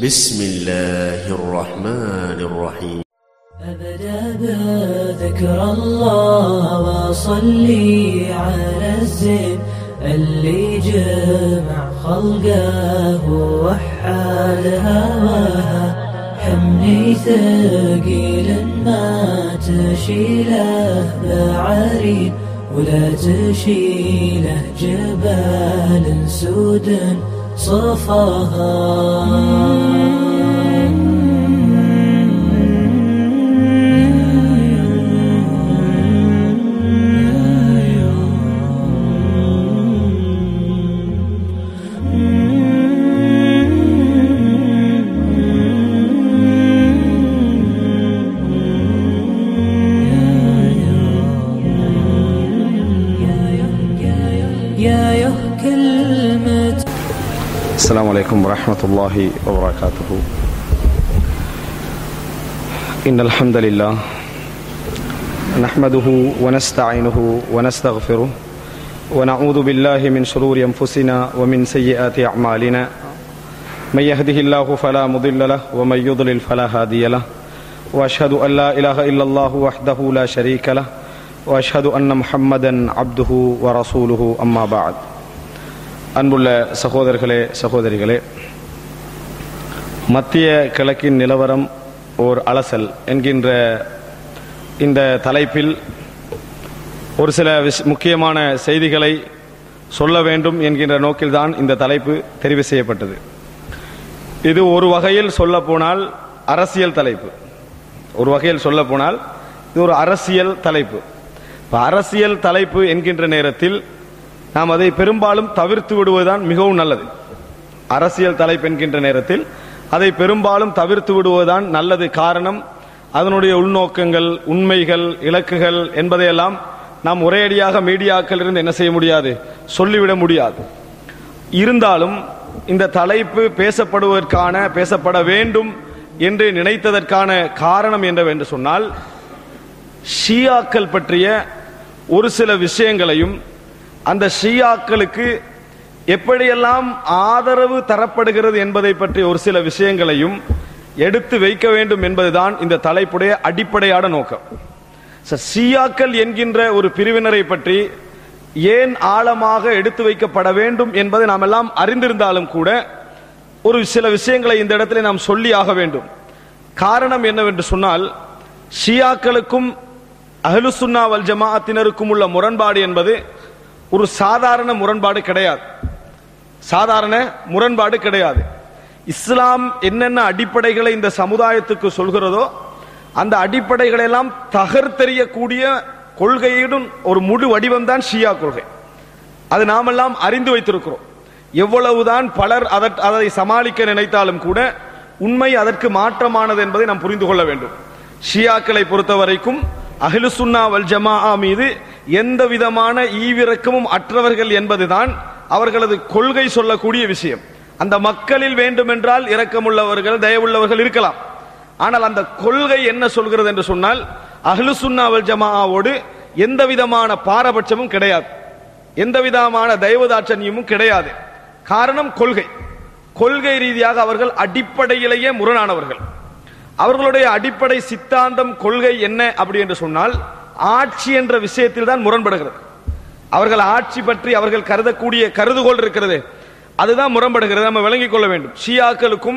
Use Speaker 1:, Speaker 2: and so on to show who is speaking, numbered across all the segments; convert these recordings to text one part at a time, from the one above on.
Speaker 1: بسم الله الرحمن الرحيم
Speaker 2: أبدأ بذكر الله وصلي على الزين اللي جمع خلقه ووحد هواها حملي ثقيل ما تشيله بعرين ولا تشيله جبال سود يا يه كلمة
Speaker 3: السلام عليكم ورحمة الله وبركاته إن الحمد لله نحمده ونستعينه ونستغفره ونعوذ بالله من شرور أنفسنا ومن سيئات أعمالنا من يهده الله فلا مضل له ومن يضلل فلا هادي له وأشهد أن لا إله إلا الله وحده لا شريك له وأشهد أن محمدا عبده ورسوله أما بعد அன்புள்ள சகோதரர்களே சகோதரிகளே மத்திய கிழக்கின் நிலவரம் ஓர் அலசல் என்கின்ற இந்த தலைப்பில் ஒரு சில விஷ- முக்கியமான செய்திகளை சொல்ல வேண்டும் என்கின்ற நோக்கில்தான் இந்த தலைப்பு தெரிவு செய்யப்பட்டது இது ஒரு வகையில் சொல்ல போனால் அரசியல் தலைப்பு ஒரு வகையில் சொல்ல போனால் இது ஒரு அரசியல் தலைப்பு இப்ப அரசியல் தலைப்பு என்கின்ற நேரத்தில் நாம் அதை பெரும்பாலும் தவிர்த்து விடுவதுதான் மிகவும் நல்லது அரசியல் தலைப்பு என்கின்ற நேரத்தில் அதை பெரும்பாலும் தவிர்த்து விடுவதுதான் நல்லது காரணம் அதனுடைய உள்நோக்கங்கள் உண்மைகள் இலக்குகள் என்பதையெல்லாம் நாம் ஒரேடியாக மீடியாக்களிலிருந்து என்ன செய்ய முடியாது சொல்லிவிட முடியாது இருந்தாலும் இந்த தலைப்பு பேசப்படுவதற்கான பேசப்பட வேண்டும் என்று நினைத்ததற்கான காரணம் என்னவென்று சொன்னால் ஷியாக்கள் பற்றிய ஒரு சில விஷயங்களையும் அந்த ஷியாக்களுக்கு எப்படியெல்லாம் ஆதரவு தரப்படுகிறது என்பதை பற்றி ஒரு சில விஷயங்களையும் எடுத்து வைக்க வேண்டும் என்பதுதான் இந்த தலைப்புடைய அடிப்படையான நோக்கம் ச- ஷியாக்கள் என்கின்ற ஒரு பிரிவினரை பற்றி ஏன் ஆழமாக எடுத்து வைக்கப்பட வேண்டும் என்பதை நாம் எல்லாம் அறிந்திருந்தாலும் கூட ஒரு சில விஷயங்களை இந்த இடத்துல நாம் சொல்லி ஆக வேண்டும் காரணம் என்னவென்று சொன்னால் ஷியாக்களுக்கும் அஹ்லுசுன்னா வல் ஜமாஅத்தினருக்கும் உள்ள முரண்பாடு என்பது ஒரு சாதாரண முரண்பாடு கிடையாது சாதாரண முரண்பாடு கிடையாது இஸ்லாம் என்னென்ன அடிப்படைகளை இந்த சமுதாயத்துக்கு சொல்கிறதோ அந்த அடிப்படைகளை எல்லாம் தகர்த்தெறியக்கூடிய கொள்கையுடன் ஒரு முழு வடிவம் தான் ஷியா கொள்கை அது நாமெல்லாம் அறிந்து வைத்திருக்கிறோம் எவ்வளவுதான் பலர் அதற்- அதை சமாளிக்க நினைத்தாலும் கூட உண்மை அதற்கு மாற்றமானது என்பதை நாம் புரிந்து கொள்ள வேண்டும் ஷியாக்களை பொறுத்தவரைக்கும் அஹ்லு சுன்னா வல் ஜமாஆ மீது எந்த விதமான ஈவிரக்கமும் அற்றவர்கள் என்பதுதான் அவர்களது கொள்கை சொல்லக்கூடிய விஷயம் அந்த மக்களில் வேண்டுமென்றால் இரக்கமுள்ளவர்கள் தயவுள்ளவர்கள் இருக்கலாம் ஆனால் அந்த கொள்கை என்ன சொல்கிறது என்று சொன்னால் அஹ்லு சுன்னா வல் ஜமாஆவோடு எந்த விதமான பாரபட்சமும் கிடையாது எந்த விதமான தயவுதாட்சண்யமும் கிடையாது காரணம் கொள்கை கொள்கை ரீதியாக அவர்கள் அடிப்படையிலேயே முரணானவர்கள் அவர்களுடைய அடிப்படை சித்தாந்தம் கொள்கை என்ன அப்படி என்று சொன்னால் ஆட்சி என்ற விஷயத்தில் தான் முரண்படுகிறது அவர்கள் ஆட்சி பற்றி அவர்கள் கருதக்கூடிய கருதுகோள் இருக்கிறது அதுதான் முரண்படுகிறது நம்ம விளங்கிக் கொள்ள வேண்டும் ஷியாக்களுக்கும்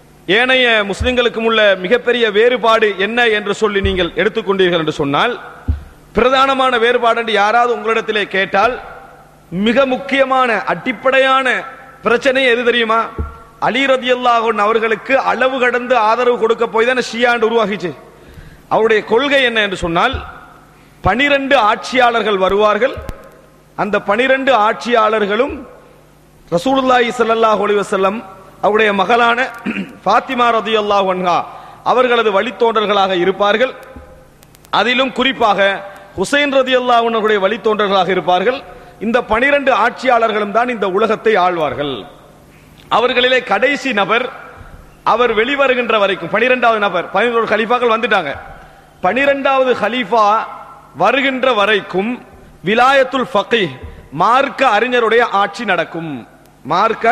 Speaker 3: ஏனைய முஸ்லிம்களுக்கும் உள்ள மிகப்பெரிய வேறுபாடு என்ன என்று சொல்லி நீங்கள் எடுத்துக்கொண்டீர்கள் என்று சொன்னால் பிரதானமான வேறுபாடு என்று யாராவது உங்களிடத்திலே கேட்டால் மிக முக்கியமான அடிப்படையான பிரச்சனை எது தெரியுமா அலி ரதியல்லாஹு அவர்களுக்கு அளவு கடந்து ஆதரவு கொடுக்க போய் தானே ஷியாண்டு உருவாகிச்சு அவருடைய கொள்கை என்ன என்று சொன்னால் பனிரெண்டு ஆட்சியாளர்கள் வருவார்கள் அந்த பனிரெண்டு ஆட்சியாளர்களும் ரசூலுல்லாஹி ஸல்லல்லாஹு அலைஹி வஸல்லம் அவருடைய மகளான ஃபாத்திமா ரதியல்லாஹு அன்ஹா அவர்களது வழித்தோன்றல்களாக இருப்பார்கள் அதிலும் குறிப்பாக ஹுசைன் ரதியல்லாஹு அன்ஹுடைய வழித்தோன்றல்களாக இருப்பார்கள் இந்த பனிரெண்டு ஆட்சியாளர்களும் தான் இந்த உலகத்தை ஆழ்வார்கள் அவர்களிலே கடைசி நபர் அவர் வெளிவருகின்ற வரைக்கும் பனிரெண்டாவது நபர் பதினோரு கலீஃபாக்கள் வந்துட்டாங்க பனிரெண்டாவது கலீஃபா வருகின்ற வரைக்கும் விலாயத்துல் ஃபகீஹ் மார்க்க அறிஞருடைய ஆட்சி நடக்கும் மார்க்க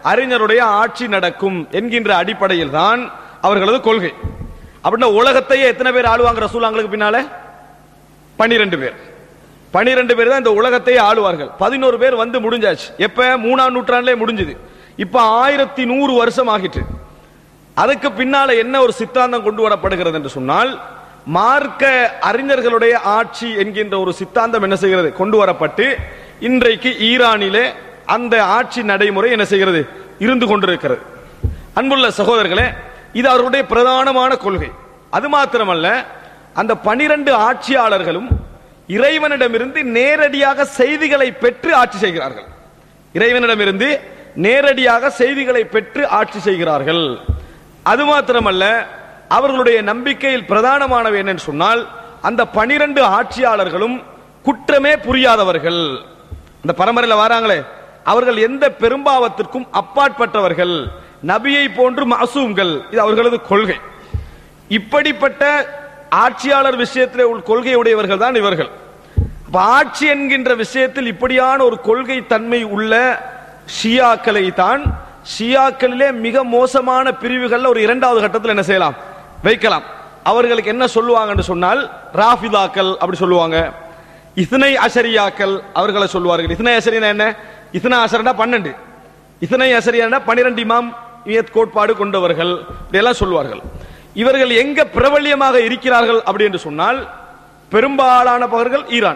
Speaker 3: அறிஞருடைய ஆட்சி நடக்கும் என்கின்ற அடிப்படையில் தான் அவர்களது கொள்கை அப்படின்னா உலகத்தையே எத்தனை பேர் ஆளுவாங்க ரசூலாங்களுக்கு பின்னால பன்னிரண்டு பேர் பனிரெண்டு பேர் தான் இந்த உலகத்தையே ஆளுவார்கள் பதினோரு பேர் வந்து முடிஞ்சாச்சு எப்ப மூணாம் நூற்றாண்டிலே முடிஞ்சது இப்ப ஆயிரத்தி நூறு வருஷம் ஆகிட்டு அதுக்கு பின்னால என்ன ஒரு சித்தாந்தம் கொண்டு வரப்படுகிறது என்று சொன்னால் மார்க்க அறிஞர்களுடைய ஆட்சி என்கின்ற ஒரு சித்தாந்தம் என்ன செய்கிறது கொண்டு வரப்பட்டு இன்றைக்கு ஈரானிலே அந்த ஆட்சி நடைமுறை என்ன செய்கிறது இருந்து கொண்டிருக்கிறது அன்புள்ள சகோதரர்களே இது அவர்களுடைய பிரதானமான கொள்கை அது மாத்திரமல்ல அந்த பனிரெண்டு ஆட்சியாளர்களும் இறைவனிடமிருந்து நேரடியாக செய்திகளை பெற்று ஆட்சி செய்கிறார்கள் இறைவனிடமிருந்து நேரடியாக செய்திகளை பெற்று ஆட்சி செய்கிறார்கள் அது மாத்திரமல்ல அவர்களுடைய நம்பிக்கையில் பிரதானமானவை என்னன்னு சொன்னால் அந்த பனிரெண்டு ஆட்சியாளர்களும் குற்றமே புரியாதவர்கள் அந்த பரம்பரையில் வராங்களே அவர்கள் எந்த பெரும்பாவத்திற்கும் அப்பாற்பட்டவர்கள் நபியை போன்று மாசூம்கள் இது அவர்களது கொள்கை இப்படிப்பட்ட ஆட்சியாளர் விஷயத்திலே உள்ள கொள்கை உடையவர்கள் தான் இவர்கள் அப்ப ஆட்சி என்கின்ற விஷயத்தில் இப்படியான ஒரு கொள்கை தன்மை உள்ள ஷியாக்களை தான் ஷியாக்களிலே மிக மோசமான பிரிவுகள்ல ஒரு இரண்டாவது கட்டத்தில் என்ன செய்யலாம் வைக்கலாம் அவர்களுக்கு என்ன சொல்லுவாங்கன்னு சொன்னால் ராஃபிதாக்கள் அப்படி சொல்லுவாங்க இஸ்னை அஷரியாக்கள் அவர்களை சொல்லுவார்கள் இஸ்னை அஷரினா என்ன இஸ்னா அஷரனா பன்னெண்டு இஸ்னை அஷரியானா பன்னிரண்டு இமாம் இயத் கோட்பாடு கொண்டவர்கள் இப்படியெல்லாம் சொல்லுவார்கள் இவர்கள் எங்க பிரபல்யமாக இருக்கிறார்கள் அப்படி என்று சொன்னால் பெரும்பாலான பகுதிகள் ஈரான்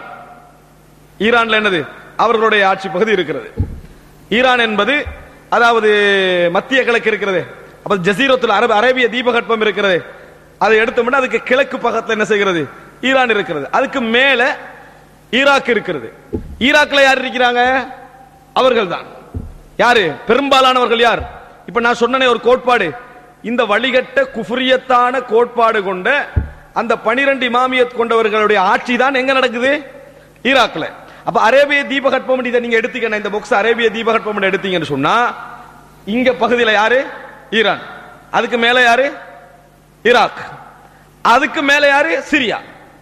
Speaker 3: ஈரான்ல என்னது அவர்களுடைய ஆட்சி பகுதி இருக்கிறது ஈரான் என்பது அதாவது மத்திய கிழக்கு இருக்கிறது அப்ப ஜசீரத்தில் அரபு அரேபிய தீபகற்பம் இருக்கிறது அதை எடுத்தோம்னா அதுக்கு கிழக்கு பக்கத்துல என்ன செய்கிறது ஈரான் இருக்கிறது அதுக்கு மேல ஈராக் இருக்கிறது ஈராக்ல யார் இருக்கிறாங்க அவர்கள் தான் யாரு பெரும்பாலானவர்கள் யார் இப்ப நான் சொன்னனே ஒரு கோட்பாடு இந்த வழிகட்ட குஃப்ரியத்தான கோட்பாடு கொண்ட அந்த பனிரெண்டு இமாமியத் கொண்டவர்களுடைய ஆட்சி தான் எங்க நடக்குது ஈராக்ல அப்ப அரேபிய தீபகற்பம் இதை நீங்க எடுத்தீங்கன்னா இந்த பாக்ஸ் அரேபிய தீபகற்பம் எடுத்தீங்கன்னு சொன்னா இங்க பகுதியில யாரு ஈரான் அதுக்கு மேல யாரு ஈராக் அதுக்கு மேல யாரு சிரியா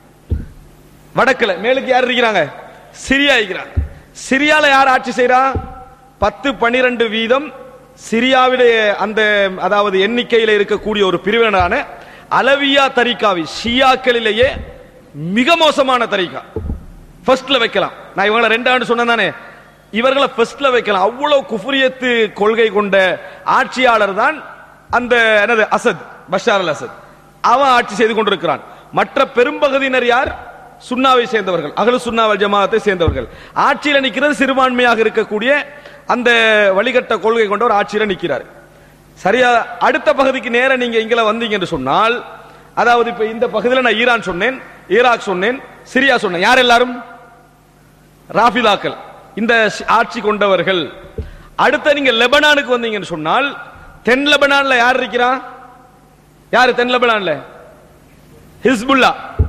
Speaker 3: வடக்குல மேலுக்கு யார் இருக்கிறாங்க சிரியா இருக்கிறாங்க சிரியால யார் ஆட்சி செய்யறா பத்து பனிரெண்டு வீதம் சிரியாவுடைய அந்த அதாவது எண்ணிக்கையில இருக்கக்கூடிய ஒரு பிரிவினரான அலவியா தரிகாவி ஷியாக்களிலேயே மிக மோசமான தரிகா ஃபர்ஸ்ட்ல வைக்கலாம் நான் இவங்களை ரெண்டாண்டு சொன்னேன் தானே இவர்களை ஃபர்ஸ்ட்ல வைக்கலாம் அவ்வளவு குஃபுரியத்து கொள்கை கொண்ட ஆட்சியாளர் தான் அந்த என்னது அசத் பஷார் அல் அசத் அவன் ஆட்சி செய்து கொண்டிருக்கிறான் மற்ற பெரும்பகுதியினர் யார் சுன்னாவை சேர்ந்தவர்கள் அகலு சுன்னாவல் ஜமாத்தை சேர்ந்தவர்கள் ஆட்சியில நிக்கிறது சிறுபான்மையாக இருக்கக்கூடிய அந்த வழிகட்ட கொள்கை கொண்ட ஒரு ஆட்சியில நிக்கிறார் சரியா அடுத்த பகுதிக்கு நேர நீங்க இங்கல வந்தீங்க என்று சொன்னால் அதாவது இப்ப இந்த பகுதியில் நான் ஈரான் சொன்னேன் ஈராக் சொன்னேன் சிரியா சொன்னேன் யார் எல்லாரும் ராஃபிதாக்கள் இந்த ஷ்- ஆட்சி கொண்டவர்கள் அடுத்த நீங்க லெபனானுக்கு வந்தீங்கன்னு சொன்னால் தென் லெபனான்ல யார் இருக்கிறா யாரு தென் லெபனான்ல ஹிஸ்புல்லா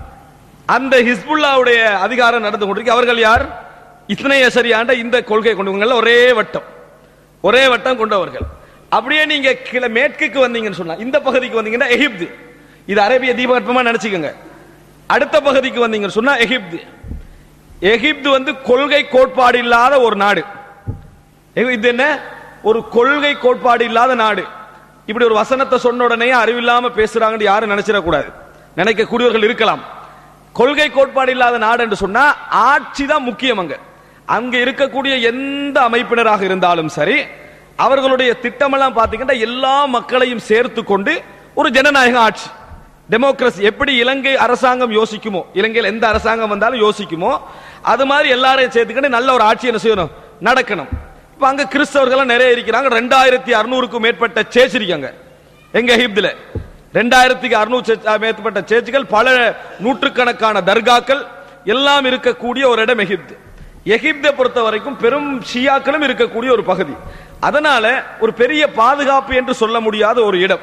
Speaker 3: அந்த ஹிஸ்புல்லாவுடைய அதிகாரம் நடந்து கொண்டிருக்கு அவர்கள் யார் இத்தனை சரியாண்ட இந்த கொள்கை கொண்டவங்க ஒரே வட்டம் ஒரே வட்டம் கொண்டவர்கள் அப்படியே நீங்க கிழ மேற்குக்கு வந்தீங்கன்னு சொன்னா இந்த பகுதிக்கு வந்தீங்கன்னா எகிப்து இது அரேபிய தீபகற்பமா நினைச்சுக்கோங்க அடுத்த பகுதிக்கு வந்தீங்கன்னு சொன்னா எகிப்து எகிப்து வந்து கொள்கை கோட்பாடு இல்லாத ஒரு நாடு எகு- இது என்ன ஒரு கொள்கை கோட்பாடு இல்லாத நாடு இப்படி ஒரு வசனத்தை சொன்ன உடனே அறிவில்லாம பேசுறாங்கன்னு யாரும் நினைச்சிடக்கூடாது நினைக்கக்கூடியவர்கள் இருக்கலாம் கொள்கை கோட்பாடு இல்லாத நாடு என்று சொன்னா ஆட்சி தான் முக்கியம் அங்க அங்க இருக்கக்கூடிய எந்த அமைப்பினராக இருந்தாலும் சரி அவர்களுடைய திட்டமெல்லாம் பாத்தீங்கன்னா எல்லா மக்களையும் சேர்த்து கொண்டு ஒரு ஜனநாயக ஆட்சி டெமோக்ரஸி எப்படி இலங்கை அரசாங்கம் யோசிக்குமோ இலங்கையில் எந்த அரசாங்கம் வந்தாலும் யோசிக்குமோ அது மாதிரி எல்லாரையும் சேர்த்துக்கிட்டு நல்ல ஒரு ஆட்சி என்ன செய்யணும் நடக்கணும் இப்ப அங்க கிறிஸ்தவர்கள் நிறைய இருக்கிறாங்க ரெண்டாயிரத்தி அறுநூறுக்கும் மேற்பட்ட சேர்ச் இருக்காங்க எங்க எகிப்துல ரெண்டாயிரத்துக்கு அறுநூறு மேற்பட்ட சேர்ச்சுகள் பல நூற்றுக்கணக்கான தர்காக்கள் எல்லாம் இருக்கக்கூடிய ஒரு இடம் எகிப்து எகிப்தை பொறுத்த வரைக்கும் பெரும் ஷியாக்களும் இருக்கக்கூடிய ஒரு பகுதி அதனால ஒரு பெரிய பாதுகாப்பு என்று சொல்ல முடியாத ஒரு இடம்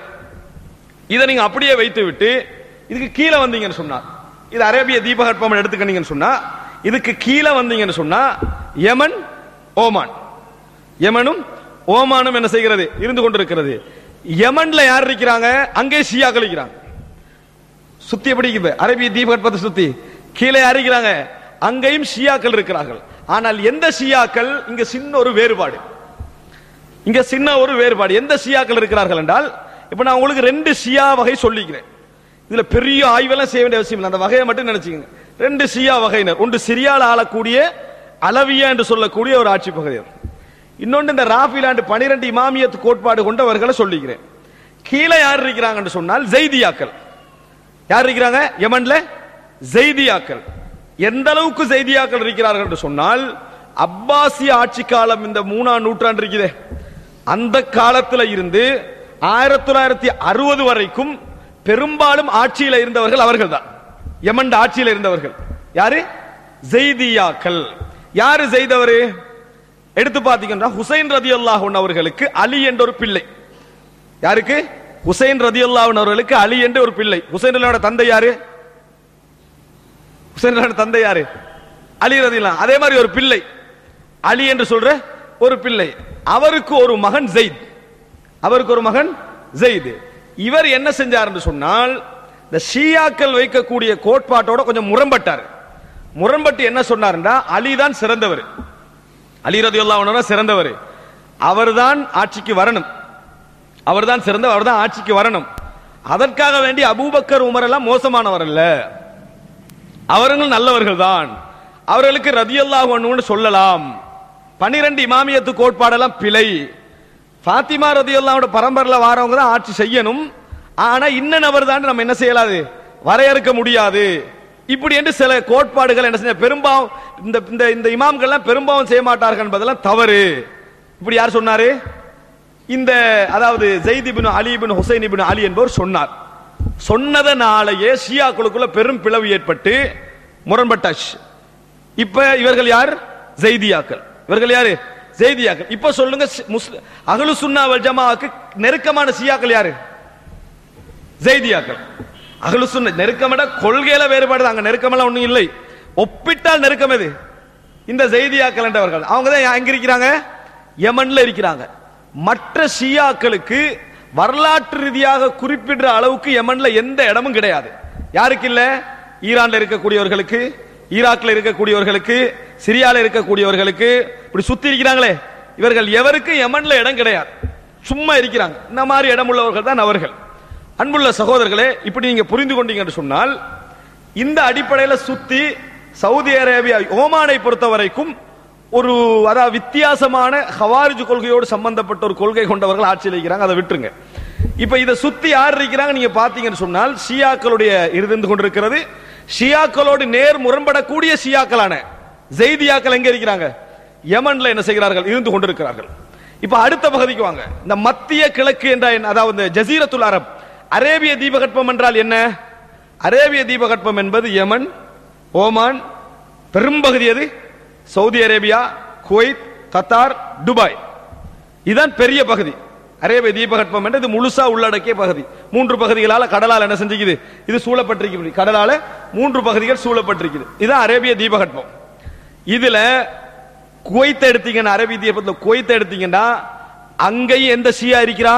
Speaker 3: இதை நீங்க அப்படியே வைத்து விட்டு இதுக்கு கீழே வந்தீங்கன்னு சொன்னா இது அரேபிய தீபகற்பம் எடுத்துக்கிட்டீங்கன்னு சொன்னா இதுக்கு கீழே வந்தீங்கன்னு சொன்னா யமன் ஓமான் யமனும் ஓமானும் என்ன செய்கிறது இருந்து கொண்டிருக்கிறது யமன்ல யார் இருக்கிறாங்க அங்கே ஷியாக்கள் இருக்கிறாங்க சுத்தி எப்படி இருக்குது அரேபிய தீபகற்பத்தை சுத்தி கீழே யார் இருக்கிறாங்க அங்கேயும் ஷியாக்கள் இருக்கிறார்கள் ஆனால் எந்த ஷியாக்கள் இங்க சின்ன ஒரு வேறுபாடு இங்க சின்ன ஒரு வேறுபாடு எந்த ஷியாக்கள் இருக்கிறார்கள் என்றால் இப்ப நான் உங்களுக்கு ரெண்டு ஷியா வகை சொல்லிக்கிறேன் இதுல பெரிய ஆய்வெல்லாம் செய்ய வேண்டிய அவசியம் இல்லை அந்த வகையை மட்டும் நினைச்சுக்கங்க ரெண்டு ஷியா வகையினர் ஒன்று சிரியால ஆளக்கூடிய அலவியா என்று சொல்லக்கூடிய ஒரு ஆட்சி பகுதியர் இன்னொன்று இந்த ராஃபிலாண்டு பனிரெண்டு இமாமியத் கோட்பாடு கொண்டவர்களை சொல்லிக்கிறேன் கீழே யார் இருக்கிறாங்கன்னு சொன்னால் ஜெய்தியாக்கள் யார் இருக்கிறாங்க யமன்ல ஜெய்தியாக்கள் எந்த அளவுக்கு ஜெய்தியாக்கள் இருக்கிறார்கள் என்று சொன்னால் அப்பாசிய ஆட்சி காலம் இந்த மூணாம் நூற்றாண்டு இருக்குதே அந்த காலத்துல இருந்து ஆயிரத்தி தொள்ளாயிரத்தி அறுபது வரைக்கும் பெரும்பாலும் ஆட்சியில இருந்தவர்கள் அவர்கள் தான் யமன் ஆட்சியில இருந்தவர்கள் யாரு ஜெய்தியாக்கள் யாரு செய்தவரு எடுத்து பாத்தீங்கன்னா ஹுசைன் ரதி அல்லாஹன் அவர்களுக்கு அலி என்ற ஒரு பிள்ளை யாருக்கு ஹுசைன் ரதி அவர்களுக்கு அலி என்ற ஒரு பிள்ளை ஹுசைன் அலியோட தந்தை யாரு ஹுசைன் அலியோட தந்தை யாரு அலி ரதி அதே மாதிரி ஒரு பிள்ளை அலி என்று சொல்ற ஒரு பிள்ளை அவருக்கு ஒரு மகன் ஜெயித் அவருக்கு ஒரு மகன் ஜெயித் இவர் என்ன செஞ்சார் சொன்னால் இந்த ஷியாக்கள் வைக்கக்கூடிய கோட்பாட்டோட கொஞ்சம் முரண்பட்டார் முரண்பட்டு என்ன சொன்னார்னா அலி தான் சிறந்தவர் அலி ரதி சிறந்தவர் அவர்தான் ஆட்சிக்கு வரணும் அவர்தான் சிறந்தவர் அவர்தான் ஆட்சிக்கு வரணும் அதற்காக வேண்டி அபூபக்கர் உமர் எல்லாம் மோசமானவர் அல்ல அவர்கள் நல்லவர்கள் தான் அவர்களுக்கு ரதியல்லாஹ் சொல்லலாம் பனிரெண்டு இமாமியத்து கோட்பாடெல்லாம் பிழை பாத்திமா ரதியல்லாவோட பரம்பரையில வாரவங்க தான் ஆட்சி செய்யணும் ஆனா இன்ன நபர் தான் நம்ம என்ன செய்யலாது வரையறுக்க முடியாது இப்படி என்று சில கோட்பாடுகள் என்ன செஞ்ச பெரும்பாவம் இந்த இந்த இந்த இமாம்கள்லாம் பெரும்பாவம் செய்ய மாட்டார்கள் என்பதெல்லாம் தவறு இப்படி யார் சொன்னாரு இந்த அதாவது ஜெயித் இப்னு அலி இப்னு ஹுசைன் இப்னு அலி என்பவர் சொன்னார் சொன்னதனாலேயே ஷியாக்களுக்குள்ள பெரும் பிளவு ஏற்பட்டு முரண்பட்டாச்சு இப்ப இவர்கள் யார் ஜெய்தியாக்கள் இவர்கள் யாரு ஜெய்தியாக்கள் இப்ப சொல்லுங்க முஸ்லிம் அகலு சுன்னா வல் ஜமாவுக்கு நெருக்கமான ஷியாக்கள் யாரு ஜெய்தியாக்கள் அகலு சுன்ன நெருக்கமட கொள்கையில வேறுபாடு அங்க நெருக்கமெல்லாம் ஒண்ணும் இல்லை ஒப்பிட்டால் நெருக்கம் எது இந்த ஜெய்தியாக்கள் என்றவர்கள் அவங்க தான் எங்க இருக்கிறாங்க யமன்ல இருக்கிறாங்க மற்ற ஷியாக்களுக்கு வரலாற்று ரீதியாக குறிப்பிடுற அளவுக்கு யமன்ல எந்த இடமும் கிடையாது யாருக்கு இல்ல ஈரான்ல இருக்கக்கூடியவர்களுக்கு ஈராக்ல இருக்கக்கூடியவர்களுக்கு சிரியால இருக்கக்கூடியவர்களுக்கு இப்படி சுத்தி இருக்கிறாங்களே இவர்கள் எவருக்கும் யமன்ல இடம் கிடையாது சும்மா இருக்கிறாங்க இந்த மாதிரி இடம் உள்ளவர்கள் தான் அவர்கள் அன்புள்ள சகோதரர்களே இப்படி நீங்க புரிந்து கொண்டீங்கன்னு சொன்னால் இந்த அடிப்படையில் சுத்தி சவுதி அரேபியா ஓமானை பொறுத்த வரைக்கும் ஒரு அதாவது வித்தியாசமான ஹவாரிஜ் கொள்கையோடு சம்பந்தப்பட்ட ஒரு கொள்கை கொண்டவர்கள் ஆட்சியில் இருக்கிறாங்க அதை விட்டுருங்க இப்ப இதை சுத்தி யார் இருக்கிறாங்க நீங்க பாத்தீங்கன்னு சொன்னால் ஷியாக்களுடைய இருந்து கொண்டிருக்கிறது ஷியாக்களோடு நேர் முரண்படக்கூடிய ஷியாக்களான ஜெய்தியாக்கள் எங்க இருக்கிறாங்க யமன்ல என்ன செய்கிறார்கள் இருந்து கொண்டிருக்கிறார்கள் இப்ப அடுத்த பகுதிக்கு வாங்க இந்த மத்திய கிழக்கு என்ற அதாவது ஜசீரத்துல் அரப் அரேபிய தீபகற்பம் என்றால் என்ன அரேபிய தீபகற்பம் என்பது யமன் ஓமான் பெரும்பகுதி எது Saudi Arabia Kuwait Qatar Dubai இதுதான் பெரிய பகுதி அரேபிய தீபகற்பம் என்றது முழுசா உள்ளடக்கிய பகுதி மூன்று பகுதிகளால கடலால் என்ன செஞ்சுக்குது இது சூழப்பட்டிருக்கிறது கடலால மூன்று பகுதிகள் சூழப்பட்டிருக்குது இதுதான் அரேபிய தீபகற்பம் இதுல குவைத்தை எடுத்தீங்கன்னா அரேபிய தீபத்தில் குவைத்தை எடுத்தீங்கன்னா அங்கேயும் எந்த ஷியா இருக்கிறா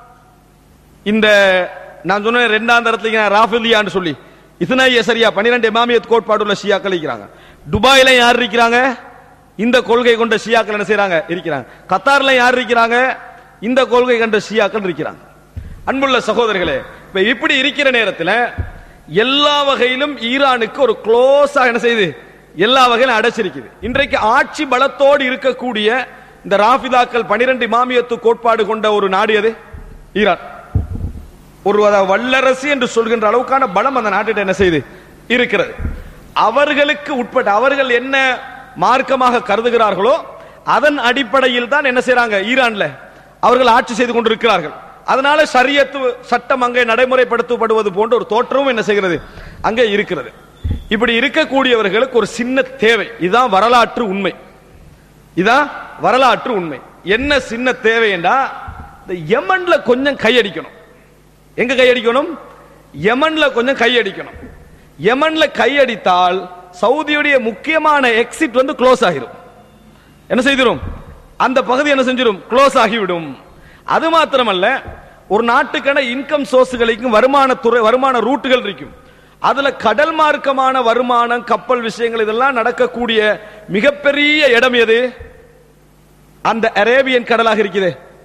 Speaker 3: இந்த நான் சொன்ன ரெண்டாம் தரத்துல ராஃபிலியான்னு சொல்லி இஸ்னாய சரியா பன்னிரெண்டு இமாமியத் கோட்பாடு உள்ள ஷியாக்கள் இருக்கிறாங்க துபாயில யார் இருக்கிறாங்க இந்த கொள்கை கொண்ட ஷியாக்கள் என்ன செய்யறாங்க இருக்கிறாங்க கத்தார்ல யார் இருக்கிறாங்க இந்த கொள்கை கொண்ட ஷியாக்கள் இருக்கிறாங்க அன்புள்ள சகோதரர்களே இப்ப இப்படி இருக்கிற நேரத்தில் எல்லா வகையிலும் ஈரானுக்கு ஒரு க்ளோஸா என்ன செய்யுது எல்லா வகையிலும் அடைச்சிருக்குது இன்றைக்கு ஆட்சி பலத்தோடு இருக்கக்கூடிய இந்த ராஃபிதாக்கள் பனிரெண்டு இமாமியத்து கோட்பாடு கொண்ட ஒரு நாடு எது ஈரான் ஒரு வல்லரசு என்று சொல்கின்ற அளவுக்கான பலம் அந்த நாட்டில் என்ன செய்து இருக்கிறது அவர்களுக்கு உட்பட்ட அவர்கள் என்ன மார்க்கமாக கருதுகிறார்களோ அதன் அடிப்படையில் தான் என்ன செய்யறாங்க ஈரான்ல அவர்கள் ஆட்சி செய்து கொண்டிருக்கிறார்கள் அதனால சரியத்து சட்டம் அங்கே நடைமுறைப்படுத்தப்படுவது போன்ற ஒரு தோற்றமும் என்ன செய்கிறது அங்கே இருக்கிறது இப்படி இருக்கக்கூடியவர்களுக்கு ஒரு சின்ன தேவை இதுதான் வரலாற்று உண்மை இதான் வரலாற்று உண்மை என்ன சின்ன தேவை என்றா இந்த யமன்ல கொஞ்சம் கையடிக்கணும் எங்க கையடிக்கணும் யமன்ல கொஞ்சம் கையடிக்கணும் யமன்ல கையடித்தால் சவுதியுடைய முக்கியமான எக்ஸிட் வந்து க்ளோஸ் ஆகிரும் என்ன செய்திரும் அந்த பகுதி என்ன செஞ்சிடும் க்ளோஸ் ஆகிவிடும் அது மாத்திரமல்ல ஒரு நாட்டுக்கான இன்கம் சோர்ஸ்களுக்கும் வருமான துறை வருமான ரூட்டுகள் இருக்கும் அதுல கடல் மார்க்கமான வருமானம் கப்பல் விஷயங்கள் இதெல்லாம் நடக்கக்கூடிய மிகப்பெரிய இடம் எது அந்த அரேபியன் கடலாக இருக்குது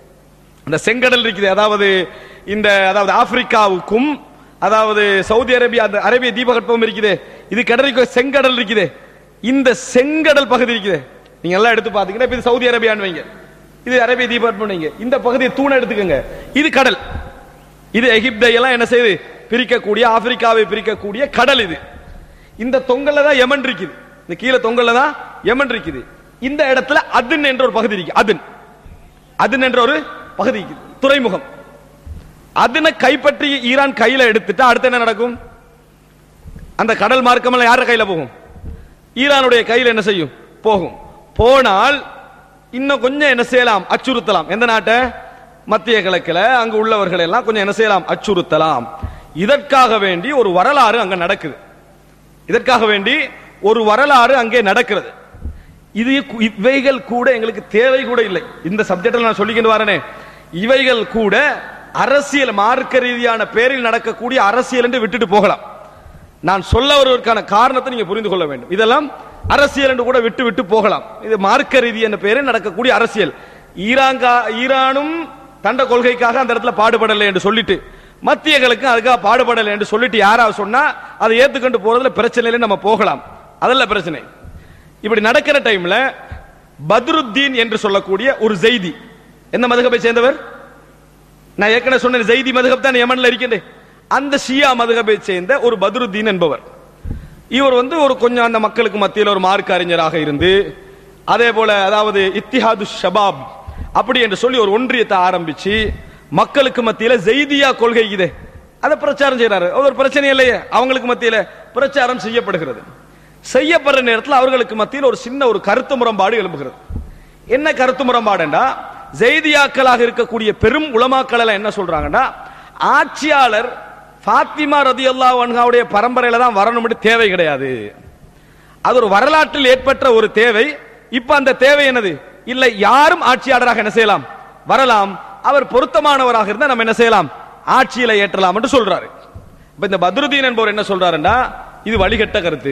Speaker 3: அந்த செங்கடல் இருக்குது அதாவது இந்த அதாவது ஆப்பிரிக்காவுக்கும் அதாவது சவுதி அரேபியா அந்த அரேபிய தீபகற்பம் இருக்குது இது கடலுக்கு செங்கடல் இருக்குது இந்த செங்கடல் பகுதி இருக்குது நீங்க எல்லாம் எடுத்து பாத்தீங்கன்னா இப்ப இது சவுதி அரேபியான்னு வைங்க இது அரேபிய தீபகற்பம் வைங்க இந்த பகுதியை தூணை எடுத்துக்கோங்க இது கடல் இது எகிப்தை எல்லாம் என்ன செய்யுது பிரிக்கக்கூடிய ஆப்பிரிக்காவை பிரிக்கக்கூடிய கடல் இது இந்த தொங்கல்ல தான் யமன் இருக்குது இந்த கீழே தொங்கல்ல தான் யமன் இருக்குது இந்த இடத்துல அதுன் என்ற ஒரு பகுதி இருக்கு அதுன் அதுன் என்ற ஒரு பகுதி இருக்குது. துறைமுகம் அதுன கைப்பற்றி ஈரான் கையில எடுத்துட்டா அடுத்து என்ன நடக்கும் அந்த கடல் மார்க்கமெல்லாம் யார கையில போகும் ஈரானுடைய கையில என்ன செய்யும் போகும் போனால் இன்னும் கொஞ்சம் என்ன செய்யலாம் அச்சுறுத்தலாம் எந்த நாட்டை மத்திய கிழக்குல அங்கு உள்ளவர்கள் எல்லாம் கொஞ்சம் என்ன செய்யலாம் அச்சுறுத்தலாம் இதற்காக வேண்டி ஒரு வரலாறு அங்க நடக்குது இதற்காக வேண்டி ஒரு வரலாறு அங்கே நடக்கிறது இது கு- இவைகள் கூட எங்களுக்கு தேவை கூட இல்லை இந்த சப்ஜெக்ட்ல நான் சொல்லிக்கிட்டு வரேனே இவைகள் கூட அரசியல் மார்க்க ரீதியான பேரில் நடக்கக்கூடிய அரசியல் என்று விட்டுட்டு போகலாம் நான் சொல்ல வருவதற்கான காரணத்தை நீங்க புரிந்து கொள்ள வேண்டும் இதெல்லாம் அரசியல் என்று கூட விட்டு விட்டு போகலாம் இது மார்க்க ரீதி என்ற பெயரில் நடக்கக்கூடிய அரசியல் ஈராங்கா ஈரானும் தண்ட கொள்கைக்காக அந்த இடத்துல பாடுபடலை என்று சொல்லிட்டு மத்தியர்களுக்கு அதுக்காக பாடுபடலை என்று சொல்லிட்டு யாராவது சொன்னா அதை ஏத்துக்கொண்டு போறதுல பிரச்சனை இல்லை நம்ம போகலாம் அதல்ல பிரச்சனை இப்படி நடக்கிற டைம்ல பத்ருத்தீன் என்று சொல்லக்கூடிய ஒரு செய்தி எந்த மதுகபை சேர்ந்தவர் நான் ஏற்கனவே சொன்ன ஜெய்தி மதுகப் தான் யமன்ல இருக்கின்றேன் அந்த ஷியா மதுகபை சேர்ந்த ஒரு பத்ருத்தீன் என்பவர் இவர் வந்து ஒரு கொஞ்சம் அந்த மக்களுக்கு மத்தியில் ஒரு மார்க்க அறிஞராக இருந்து அதே போல அதாவது இத்திஹாது ஷபாப் அப்படி என்று சொல்லி ஒரு ஒன்றியத்தை ஆரம்பிச்சு மக்களுக்கு மத்தியில ஜெய்தியா கொள்கை இது அதை பிரச்சாரம் செய்யறாரு அது ஒரு பிரச்சனை இல்லையே அவங்களுக்கு மத்தியில பிரச்சாரம் செய்யப்படுகிறது செய்யப்படுற நேரத்தில் அவர்களுக்கு மத்தியில் ஒரு சின்ன ஒரு கருத்து முரண்பாடு எழும்புகிறது என்ன கருத்து முரண்பாடுண்டா ஜெய்தியாக்களாக இருக்கக்கூடிய பெரும் உலமாக்கள் எல்லாம் என்ன சொல்றாங்கன்னா ஆட்சியாளர் ஃபாத்திமா ரதியல்லாஹு அன்ஹாவுடைய பரம்பரையில தான் வரணும்னு தேவை கிடையாது அது ஒரு வரலாற்றில் ஏற்பட்ட ஒரு தேவை இப்ப அந்த தேவை என்னது இல்லை யாரும் ஆட்சியாளராக என்ன செய்யலாம் வரலாம் அவர் பொருத்தமானவராக இருந்தா நம்ம என்ன செய்யலாம் ஆட்சியில ஏற்றலாம் என்று சொல்றாரு இப்ப இந்த பத்ருதீன் என்பவர் என்ன சொல்றாருன்னா இது வழிகட்ட கருத்து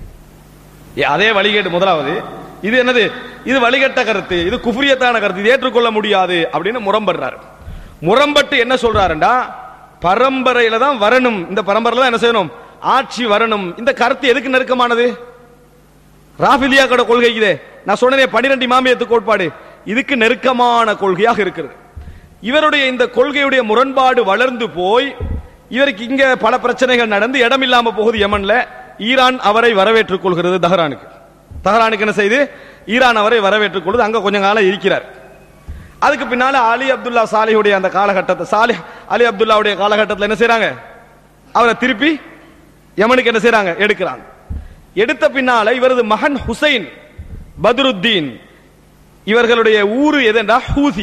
Speaker 3: ஏ, அதே வழிகேடு முதலாவது இது என்னது இது வழிகட்ட கருத்து இது குஃப்ரியத்தான கருத்து இது ஏற்றுக்கொள்ள முடியாது அப்படின்னு முரம்படுறாரு முரம்பட்டு என்ன சொல்றாருண்டா பரம்பரையில தான் வரணும் இந்த பரம்பரையில தான் என்ன செய்யணும் ஆட்சி வரணும் இந்த கருத்து எதுக்கு நெருக்கமானது ராஃபிலியாக்கோட கொள்கை இதே நான் சொன்னேனே பனிரெண்டு இமாமியத்து கோட்பாடு இதுக்கு நெருக்கமான கொள்கையாக இருக்கிறது இவருடைய இந்த கொள்கையுடைய முரண்பாடு வளர்ந்து போய் இவருக்கு இங்க பல பிரச்சனைகள் நடந்து இடம் இல்லாம போகுது யமன்ல ஈரான் அவரை வரவேற்றுக் கொள்கிறது தஹரானுக்கு தஹரானுக்கு என்ன செய்து ஈரான் அவரை வரவேற்றுக் கொள்வது அங்க கொஞ்ச காலம் இருக்கிறார் அதுக்கு பின்னால அலி அப்துல்லா சாலிஹுடைய அந்த காலகட்டத்தை சாலிஹ் அலி அப்துல்லாவுடைய காலகட்டத்தில் என்ன செய்றாங்க அவரை திருப்பி யமனுக்கு என்ன செய்றாங்க எடுக்கிறாங்க எடுத்த பின்னால இவரது மகன் ஹுசைன் பத்ருத்தீன் இவர்களுடைய ஊரு எதுண்டா ஹூசி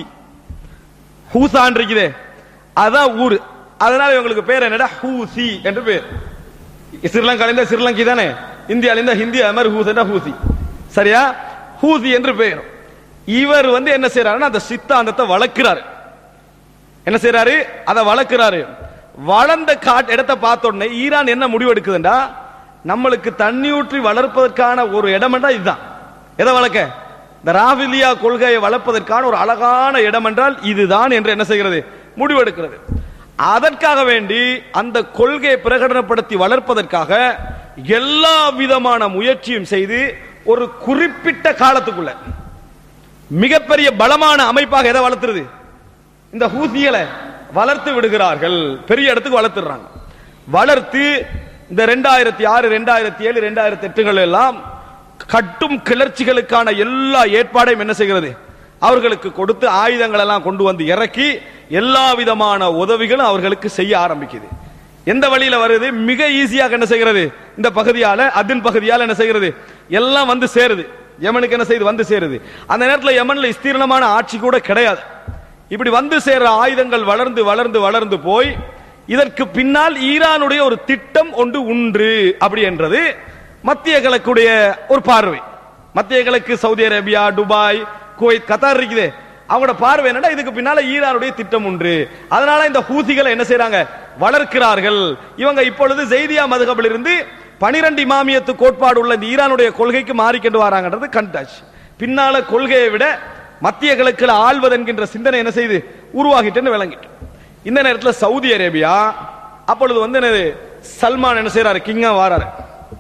Speaker 3: ஹூசான் இருக்குதே அதான் ஊரு அதனால இவங்களுக்கு பேர் என்னடா ஹூசி என்று பேர் ஸ்ரீலங்கா இந்த ஸ்ரீலங்கி தானே இந்தியால இந்த ஹிந்தி அது மாதிரி ஹூசா ஹூசி சரியா ஹூசி என்று பெயர் இவர் வந்து என்ன செய்யறாருன்னா அந்த சித்தாந்தத்தை வளர்க்கிறாரு என்ன செய்யறாரு அதை வளர்க்கிறாரு வளர்ந்த காட் இடத்தை பார்த்த உடனே ஈரான் என்ன முடிவு எடுக்குதுண்டா நம்மளுக்கு தண்ணி ஊற்றி வளர்ப்பதற்கான ஒரு இடம்டா இதுதான் எதை வளர்க்க இந்த ராவிலியா கொள்கையை வளர்ப்பதற்கான ஒரு அழகான இடம் என்றால் இதுதான் என்று என்ன செய்கிறது முடிவெடுக்கிறது அதற்காக வேண்டி அந்த கொள்கையை பிரகடனப்படுத்தி வளர்ப்பதற்காக எல்லா விதமான முயற்சியும் செய்து ஒரு குறிப்பிட்ட காலத்துக்குள்ள மிகப்பெரிய பலமான அமைப்பாக எதை வளர்த்துறது இந்த ஹூசிகளை வளர்த்து விடுகிறார்கள் பெரிய இடத்துக்கு வளர்த்துறாங்க வளர்த்து இந்த ரெண்டாயிரத்தி ஆறு ரெண்டாயிரத்தி ஏழு ரெண்டாயிரத்தி எட்டுகள் எல்லாம் கட்டும் கிளர்ச்சிகளுக்கான எல்லா ஏற்பாடையும் என்ன செய்கிறது அவர்களுக்கு கொடுத்து ஆயுதங்கள் எல்லாம் கொண்டு வந்து இறக்கி எல்லா விதமான உதவிகளும் அவர்களுக்கு செய்ய ஆரம்பிக்குது எந்த வழியில வருது மிக ஈஸியாக என்ன செய்கிறது இந்த பகுதியால அதின் பகுதியால என்ன செய்கிறது எல்லாம் வந்து சேருது யமனுக்கு என்ன செய்யுது வந்து சேருது அந்த நேரத்துல யமன்ல விஸ்தீர்ணமான ஆட்சி கூட கிடையாது இப்படி வந்து சேர்ற ஆயுதங்கள் வளர்ந்து வளர்ந்து வளர்ந்து போய் இதற்கு பின்னால் ஈரானுடைய ஒரு திட்டம் ஒன்று உண்டு அப்படி என்றது மத்திய கிழக்குடைய ஒரு பார்வை மத்திய கிழக்கு Saudi Arabia Dubai Kuwait Qatar இருக்குது அவங்களோட பார்வை என்னடா இதுக்கு பின்னால ஈரானுடைய திட்டம் உண்டு அதனால இந்த ஹூசிகளை என்ன செய்றாங்க வளர்க்கிறார்கள் இவங்க இப்பொழுது ஜெய்தியா மதுகபில் இருந்து பனிரெண்டு இமாமியத்து கோட்பாடு உள்ள இந்த ஈரானுடைய கொள்கைக்கு மாறிக்கொண்டு வராங்கன்றது கண்டாச்சு பின்னால கொள்கையை விட மத்திய கிழக்கில் ஆள்வது என்கின்ற சிந்தனை என்ன செய்து உருவாகிட்டுன்னு விளங்கிட்டு இந்த நேரத்தில் சவுதி அரேபியா அப்பொழுது வந்து என்னது சல்மான் என்ன செய்யறாரு கிங்கா வாராரு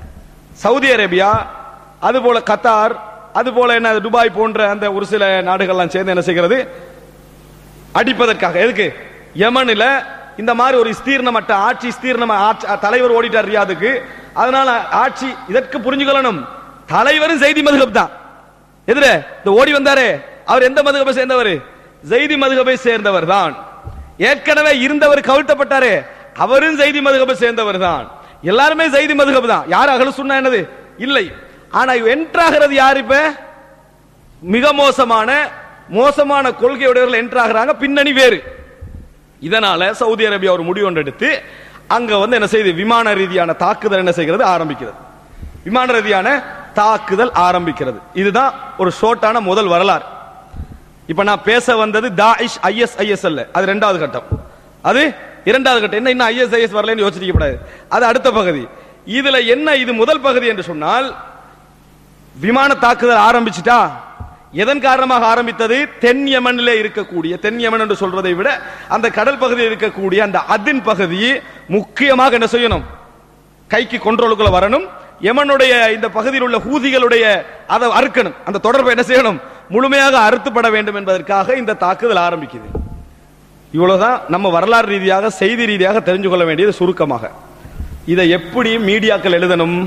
Speaker 3: சவுதி அரேபியா அதுபோல கத்தார் அதுபோல என்ன துபாய் போன்ற அந்த ஒரு சில நாடுகள்லாம் சேர்ந்து என்ன செய்கிறது அடிப்பதற்காக எதுக்கு யமனில் இந்த மாதிரி ஒரு ஸ்தீர்ணமற்ற ஆட்சி ஸ்தீர்ணம ஆட்சி- தலைவர் ஓடிட்டார் ரியாதுக்கு அதனால ஆட்சி இதற்கு புரிஞ்சுக்கொள்ளணும் தலைவரும் செய்தி மதுகப் தான் எதிர இந்த ஓடி வந்தாரே அவர் எந்த மதுகபை சேர்ந்தவர் செய்தி மதுகபை சேர்ந்தவர் தான் ஏற்கனவே இருந்தவர் கவிழ்த்தப்பட்டாரே அவரும் செய்தி மதுகபை சேர்ந்தவர் தான் எல்லாருமே செய்தி மதுகப் தான் யார் அகல சொன்னா என்னது இல்லை ஆனா என்ட்ராகிறது யார் இப்ப மிக மோசமான மோசமான கொள்கையுடையவர்கள் என்ட்ராகிறாங்க பின்னணி வேறு இதனால சவுதி அரேபியா ஒரு முடிவு ஒன்று எடுத்து அங்க வந்து என்ன செய்யுது விமான ரீதியான தாக்குதல் என்ன செய்கிறது ஆரம்பிக்கிறது விமான ரீதியான தாக்குதல் ஆரம்பிக்கிறது இதுதான் ஒரு ஷோர்ட்டான முதல் வரலாறு இப்ப நான் பேச வந்தது தாயிஷ் ஐஎஸ் ஐஎஸ் அல்ல அது ரெண்டாவது கட்டம் அது இரண்டாவது கட்டம் என்ன இன்னும் ஐஎஸ் ஐஎஸ் வரலன்னு யோசிக்க கூடாது அது அடுத்த பகுதி இதுல என்ன இது முதல் பகுதி என்று சொன்னால் விமான தாக்குதல் ஆரம்பிச்சிட்டா எதன் காரணமாக ஆரம்பித்தது தென் யமனிலே இருக்கக்கூடிய தென் யமன் என்று சொல்றதை விட அந்த கடல் பகுதியில் இருக்கக்கூடிய அந்த அதின் பகுதி முக்கியமாக என்ன செய்யணும் கைக்கு கொண்ட்ரோலுக்குள்ள வரணும் யமனுடைய இந்த பகுதியில் உள்ள ஹூதிகளுடைய அதை அறுக்கணும் அந்த தொடர்பை என்ன செய்யணும் முழுமையாக அறுத்துப்பட வேண்டும் என்பதற்காக இந்த தாக்குதல் ஆரம்பிக்குது இவ்வளவுதான் நம்ம வரலாறு ரீதியாக செய்தி ரீதியாக தெரிஞ்சு கொள்ள வேண்டியது சுருக்கமாக இதை எப்படி மீடியாக்கள் எழுதணும்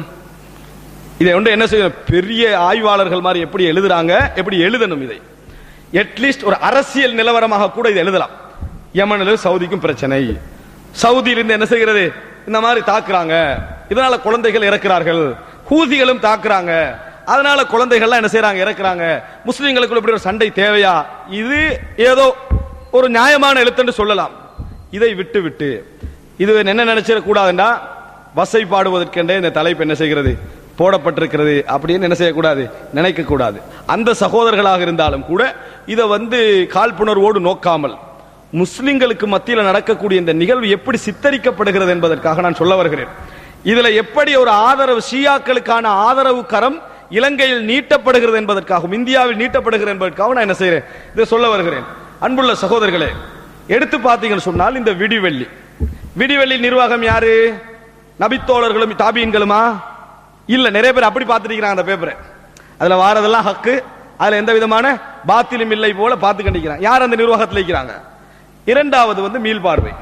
Speaker 3: இதை வந்து என்ன செய்யணும் பெரிய ஆய்வாளர்கள் மாதிரி எப்படி எழுதுறாங்க எப்படி எழுதணும் இதை அட்லீஸ்ட் ஒரு அரசியல் நிலவரமாக கூட இதை எழுதலாம் யமனிலும் சவுதிக்கும் பிரச்சனை சவுதியிலிருந்து என்ன செய்கிறது இந்த மாதிரி தாக்குறாங்க இதனால குழந்தைகள் இறக்கிறார்கள் ஹூதிகளும் தாக்குறாங்க அதனால குழந்தைகள்லாம் என்ன செய்றாங்க இறக்குறாங்க முஸ்லிம்களுக்குள்ள இப்படி ஒரு சண்டை தேவையா இது ஏதோ ஒரு நியாயமான எழுத்துன்னு சொல்லலாம் இதை விட்டு விட்டு இது என்ன நினைச்சிட கூடாதுன்னா வசை பாடுவதற்கென்றே இந்த தலைப்பு என்ன செய்கிறது போடப்பட்டிருக்கிறது அப்படின்னு என்ன செய்யக்கூடாது நினைக்க கூடாது அந்த சகோதரர்களாக இருந்தாலும் கூட இதை வந்து காழ்ப்புணர்வோடு நோக்காமல் முஸ்லிம்களுக்கு மத்தியில் நடக்கக்கூடிய இந்த நிகழ்வு எப்படி சித்தரிக்கப்படுகிறது என்பதற்காக நான் சொல்ல வருகிறேன் இதுல எப்படி ஒரு ஆதரவு ஷியாக்களுக்கான ஆதரவு கரம் இலங்கையில் நீட்டப்படுகிறது என்பதற்காகவும் இந்தியாவில் நீட்டப்படுகிறது என்பதற்காக நான் என்ன செய்கிறேன் இதை சொல்ல வருகிறேன் அன்புள்ள சகோதரர்களே எடுத்து பார்த்தீங்கன்னு சொன்னால் இந்த விடிவெள்ளி விடிவெள்ளி நிர்வாகம் யாரு நபித்தோழர்களும் தாபியன்களுமா இல்ல நிறைய பேர் அப்படி பார்த்துட்டு அந்த பேப்பரை அதுல வாரதெல்லாம் ஹக்கு அதுல எந்த விதமான பாத்திலும் இல்லை போல பார்த்து கண்டிக்கிறாங்க யார் அந்த நிர்வாகத்தில் இருக்கிறாங்க இரண்டாவது வந்து மீள்பார்வை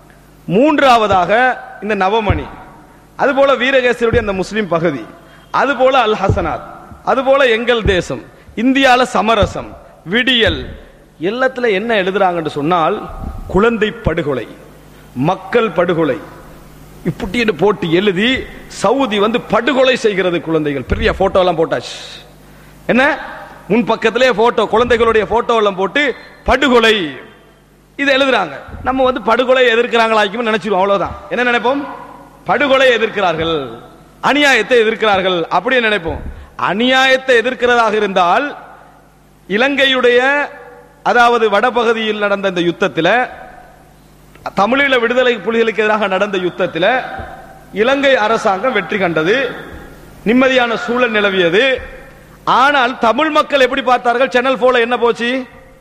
Speaker 3: மூன்றாவதாக இந்த நவமணி அதுபோல வீரகேசருடைய அந்த முஸ்லிம் பகுதி அதுபோல அல் ஹசனாத் அதுபோல எங்கள் தேசம் இந்தியால சமரசம் விடியல் எல்லாத்துல என்ன எழுதுறாங்கன்னு சொன்னால் குழந்தை படுகொலை மக்கள் படுகொலை இப்படின்னு போட்டு எழுதி சவுதி வந்து படுகொலை செய்கிறது குழந்தைகள் பெரிய போட்டோ எல்லாம் போட்டாச்சு என்ன முன் பக்கத்திலே போட்டோ குழந்தைகளுடைய போட்டோ எல்லாம் போட்டு படுகொலை இது எழுதுறாங்க நம்ம வந்து படுகொலை எதிர்க்கிறாங்களாக்கும் நினைச்சிருவோம் அவ்வளவுதான் என்ன நினைப்போம் படுகொலை எதிர்க்கிறார்கள் அநியாயத்தை எதிர்க்கிறார்கள் அப்படியே நினைப்போம் அநியாயத்தை எதிர்க்கிறதாக இருந்தால் இலங்கையுடைய அதாவது வடபகுதியில் நடந்த இந்த யுத்தத்தில் தமிழீழ விடுதலை புலிகளுக்கு எதிராக நடந்த யுத்தத்தில் இலங்கை அரசாங்கம் வெற்றி கண்டது நிம்மதியான சூழல் நிலவியது ஆனால் தமிழ் மக்கள் எப்படி பார்த்தார்கள் சேனல் போல என்ன போச்சு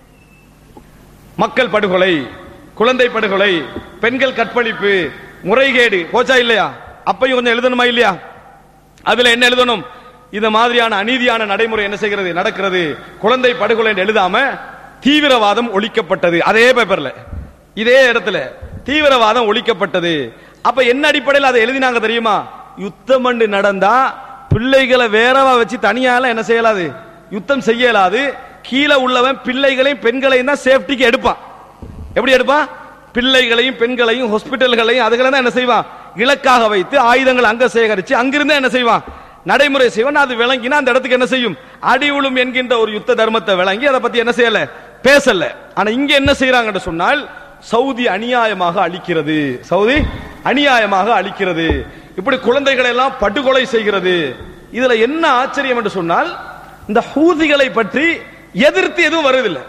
Speaker 3: மக்கள் படுகொலை குழந்தை படுகொலை பெண்கள் கற்பழிப்பு முறைகேடு போச்சா இல்லையா அப்பையும் கொஞ்சம் எழுதணுமா இல்லையா அதுல என்ன எழுதணும் இந்த மாதிரியான அநீதியான நடைமுறை என்ன செய்கிறது நடக்கிறது குழந்தை படுகொலை என்று எழுதாம தீவிரவாதம் ஒழிக்கப்பட்டது அதே பேப்பர்ல இதே இடத்துல தீவிரவாதம் ஒழிக்கப்பட்டது அப்ப என்ன அடிப்படையில் அதை எழுதினாங்க தெரியுமா யுத்தம் அண்டு நடந்தா பிள்ளைகளை வேறவா வச்சு தனியால என்ன செய்யலாது யுத்தம் செய்யலாது கீழே உள்ளவன் பிள்ளைகளையும் பெண்களையும் தான் சேஃப்டிக்கு எடுப்பான் எப்படி எடுப்பான் பிள்ளைகளையும் பெண்களையும் ஹாஸ்பிட்டல்களையும் அதுகளை தான் என்ன செய்வான் இலக்காக வைத்து ஆயுதங்கள் அங்க சேகரிச்சு அங்கிருந்து என்ன செய்வான் நடைமுறை செய்வான் அது விளங்கினா அந்த இடத்துக்கு என்ன செய்யும் அடிவுளும் என்கின்ற ஒரு யுத்த தர்மத்தை விளங்கி அதை பத்தி என்ன செய்யல பேசல ஆனா இங்க என்ன செய்யறாங்கன்னு சொன்னால் சவுதி அநியாயமாக அழிக்கிறது சவுதி அநியாயமாக அழிக்கிறது இப்படி குழந்தைகளை எல்லாம் படுகொலை செய்கிறது இதுல என்ன ஆச்சரியம் என்று சொன்னால் இந்த ஹூதிகளை பற்றி எதிர்த்து எதுவும் வருவதில்லை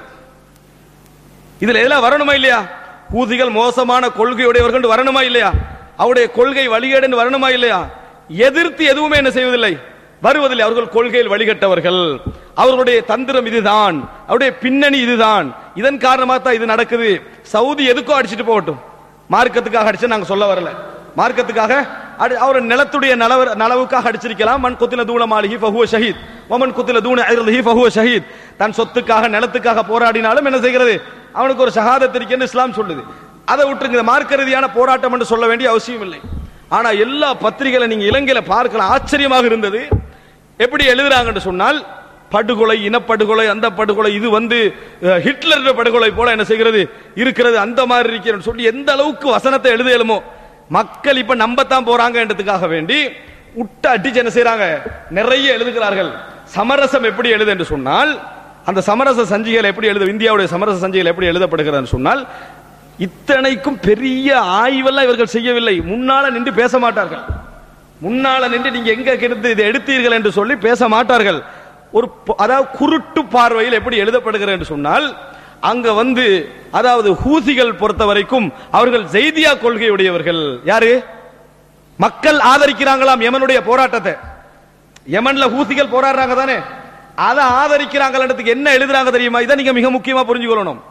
Speaker 3: இதுல எதுல வரணுமா இல்லையா ஹூதிகள் மோசமான கொள்கையுடையவர்கள் வரணுமா இல்லையா அவருடைய கொள்கை வழிகேடு வரணுமா இல்லையா எதிர்த்து எதுவுமே என்ன செய்வதில்லை வருவதில்லை அவர்கள் கொள்கையில் வழிகட்டவர்கள் அவர்களுடைய தந்திரம் இதுதான் அவருடைய பின்னணி இதுதான் இதன் காரணமாக தான் இது நடக்குது சவுதி எதுக்கோ அடிச்சிட்டு போகட்டும் மார்க்கத்துக்காக அடிச்சு நாங்க சொல்ல வரல மார்க்கத்துக்காக அடி- அவர் நிலத்துடைய நலவு நலவுக்காக அடிச்சிருக்கலாம் மண் குத்தில தூண மாளிகி ஃபஹுவ ஷஹீத் ஒமன் குத்தில தூண ஐரலிஹி ஃபஹுவ ஷஹீத் தன் சொத்துக்காக நிலத்துக்காக போராடினாலும் என்ன செய்கிறது அவனுக்கு ஒரு ஷஹாதத் இருக்குன்னு இஸ்லாம் சொல்லுது அதை விட்டுருங்க இது மார்க்க ரீதியான போராட்டம் என்று சொல்ல வேண்டிய அவசியம் இல்லை ஆனா எல்லா பத்திரிகைகளை நீங்க இலங்கையில பார்க்கலாம் ஆச்சரியமாக இருந்தது எப்படி எழுதுறாங்கன்னு சொன்னால் படுகொலை இனப்படுகொலை அந்த படுகொலை இது வந்து அஹ், ஹிட்லர் படுகொலை போல என்ன செய்கிறது இருக்கிறது அந்த மாதிரி இருக்கிறது சொல்லி எந்த அளவுக்கு வசனத்தை எழுதலுமோ மக்கள் இப்ப நம்பத்தான் போறாங்கன்றதுக்காக வேண்டி உட்ட அடிச்சு என்ன செய்றாங்க நிறைய எழுதுகிறார்கள் சமரசம் எப்படி எழுது என்று சொன்னால் அந்த சமரச சஞ்சிகைகள் எப்படி எழுத இந்தியாவுடைய சமரச சஞ்சிகைகள் எப்படி எழுதப்படுகிறது சொன்னால் இத்தனைக்கும் பெரிய ஆய்வெல்லாம் இவர்கள் செய்யவில்லை முன்னால நின்று பேச மாட்டார்கள் முன்னால நின்று நீங்க எங்க கிடந்து இதை எடுத்தீர்கள் என்று சொல்லி பேச மாட்டார்கள் ஒரு ப- அதாவது குருட்டு பார்வையில் எப்படி எழுதப்படுகிறது என்று சொன்னால் அங்க வந்து அதாவது ஹூசிகள் பொறுத்த வரைக்கும் அவர்கள் ஜெய்தியா கொள்கையுடையவர்கள் யாரு மக்கள் ஆதரிக்கிறாங்களாம் யமனுடைய போராட்டத்தை யமன்ல ஹூசிகள் போராடுறாங்க தானே அதை ஆதரிக்கிறாங்கன்றதுக்கு என்ன எழுதுறாங்க தெரியுமா இதை நீங்க மிக முக்கியமா புரிஞ்சுக்கொள்ளணும்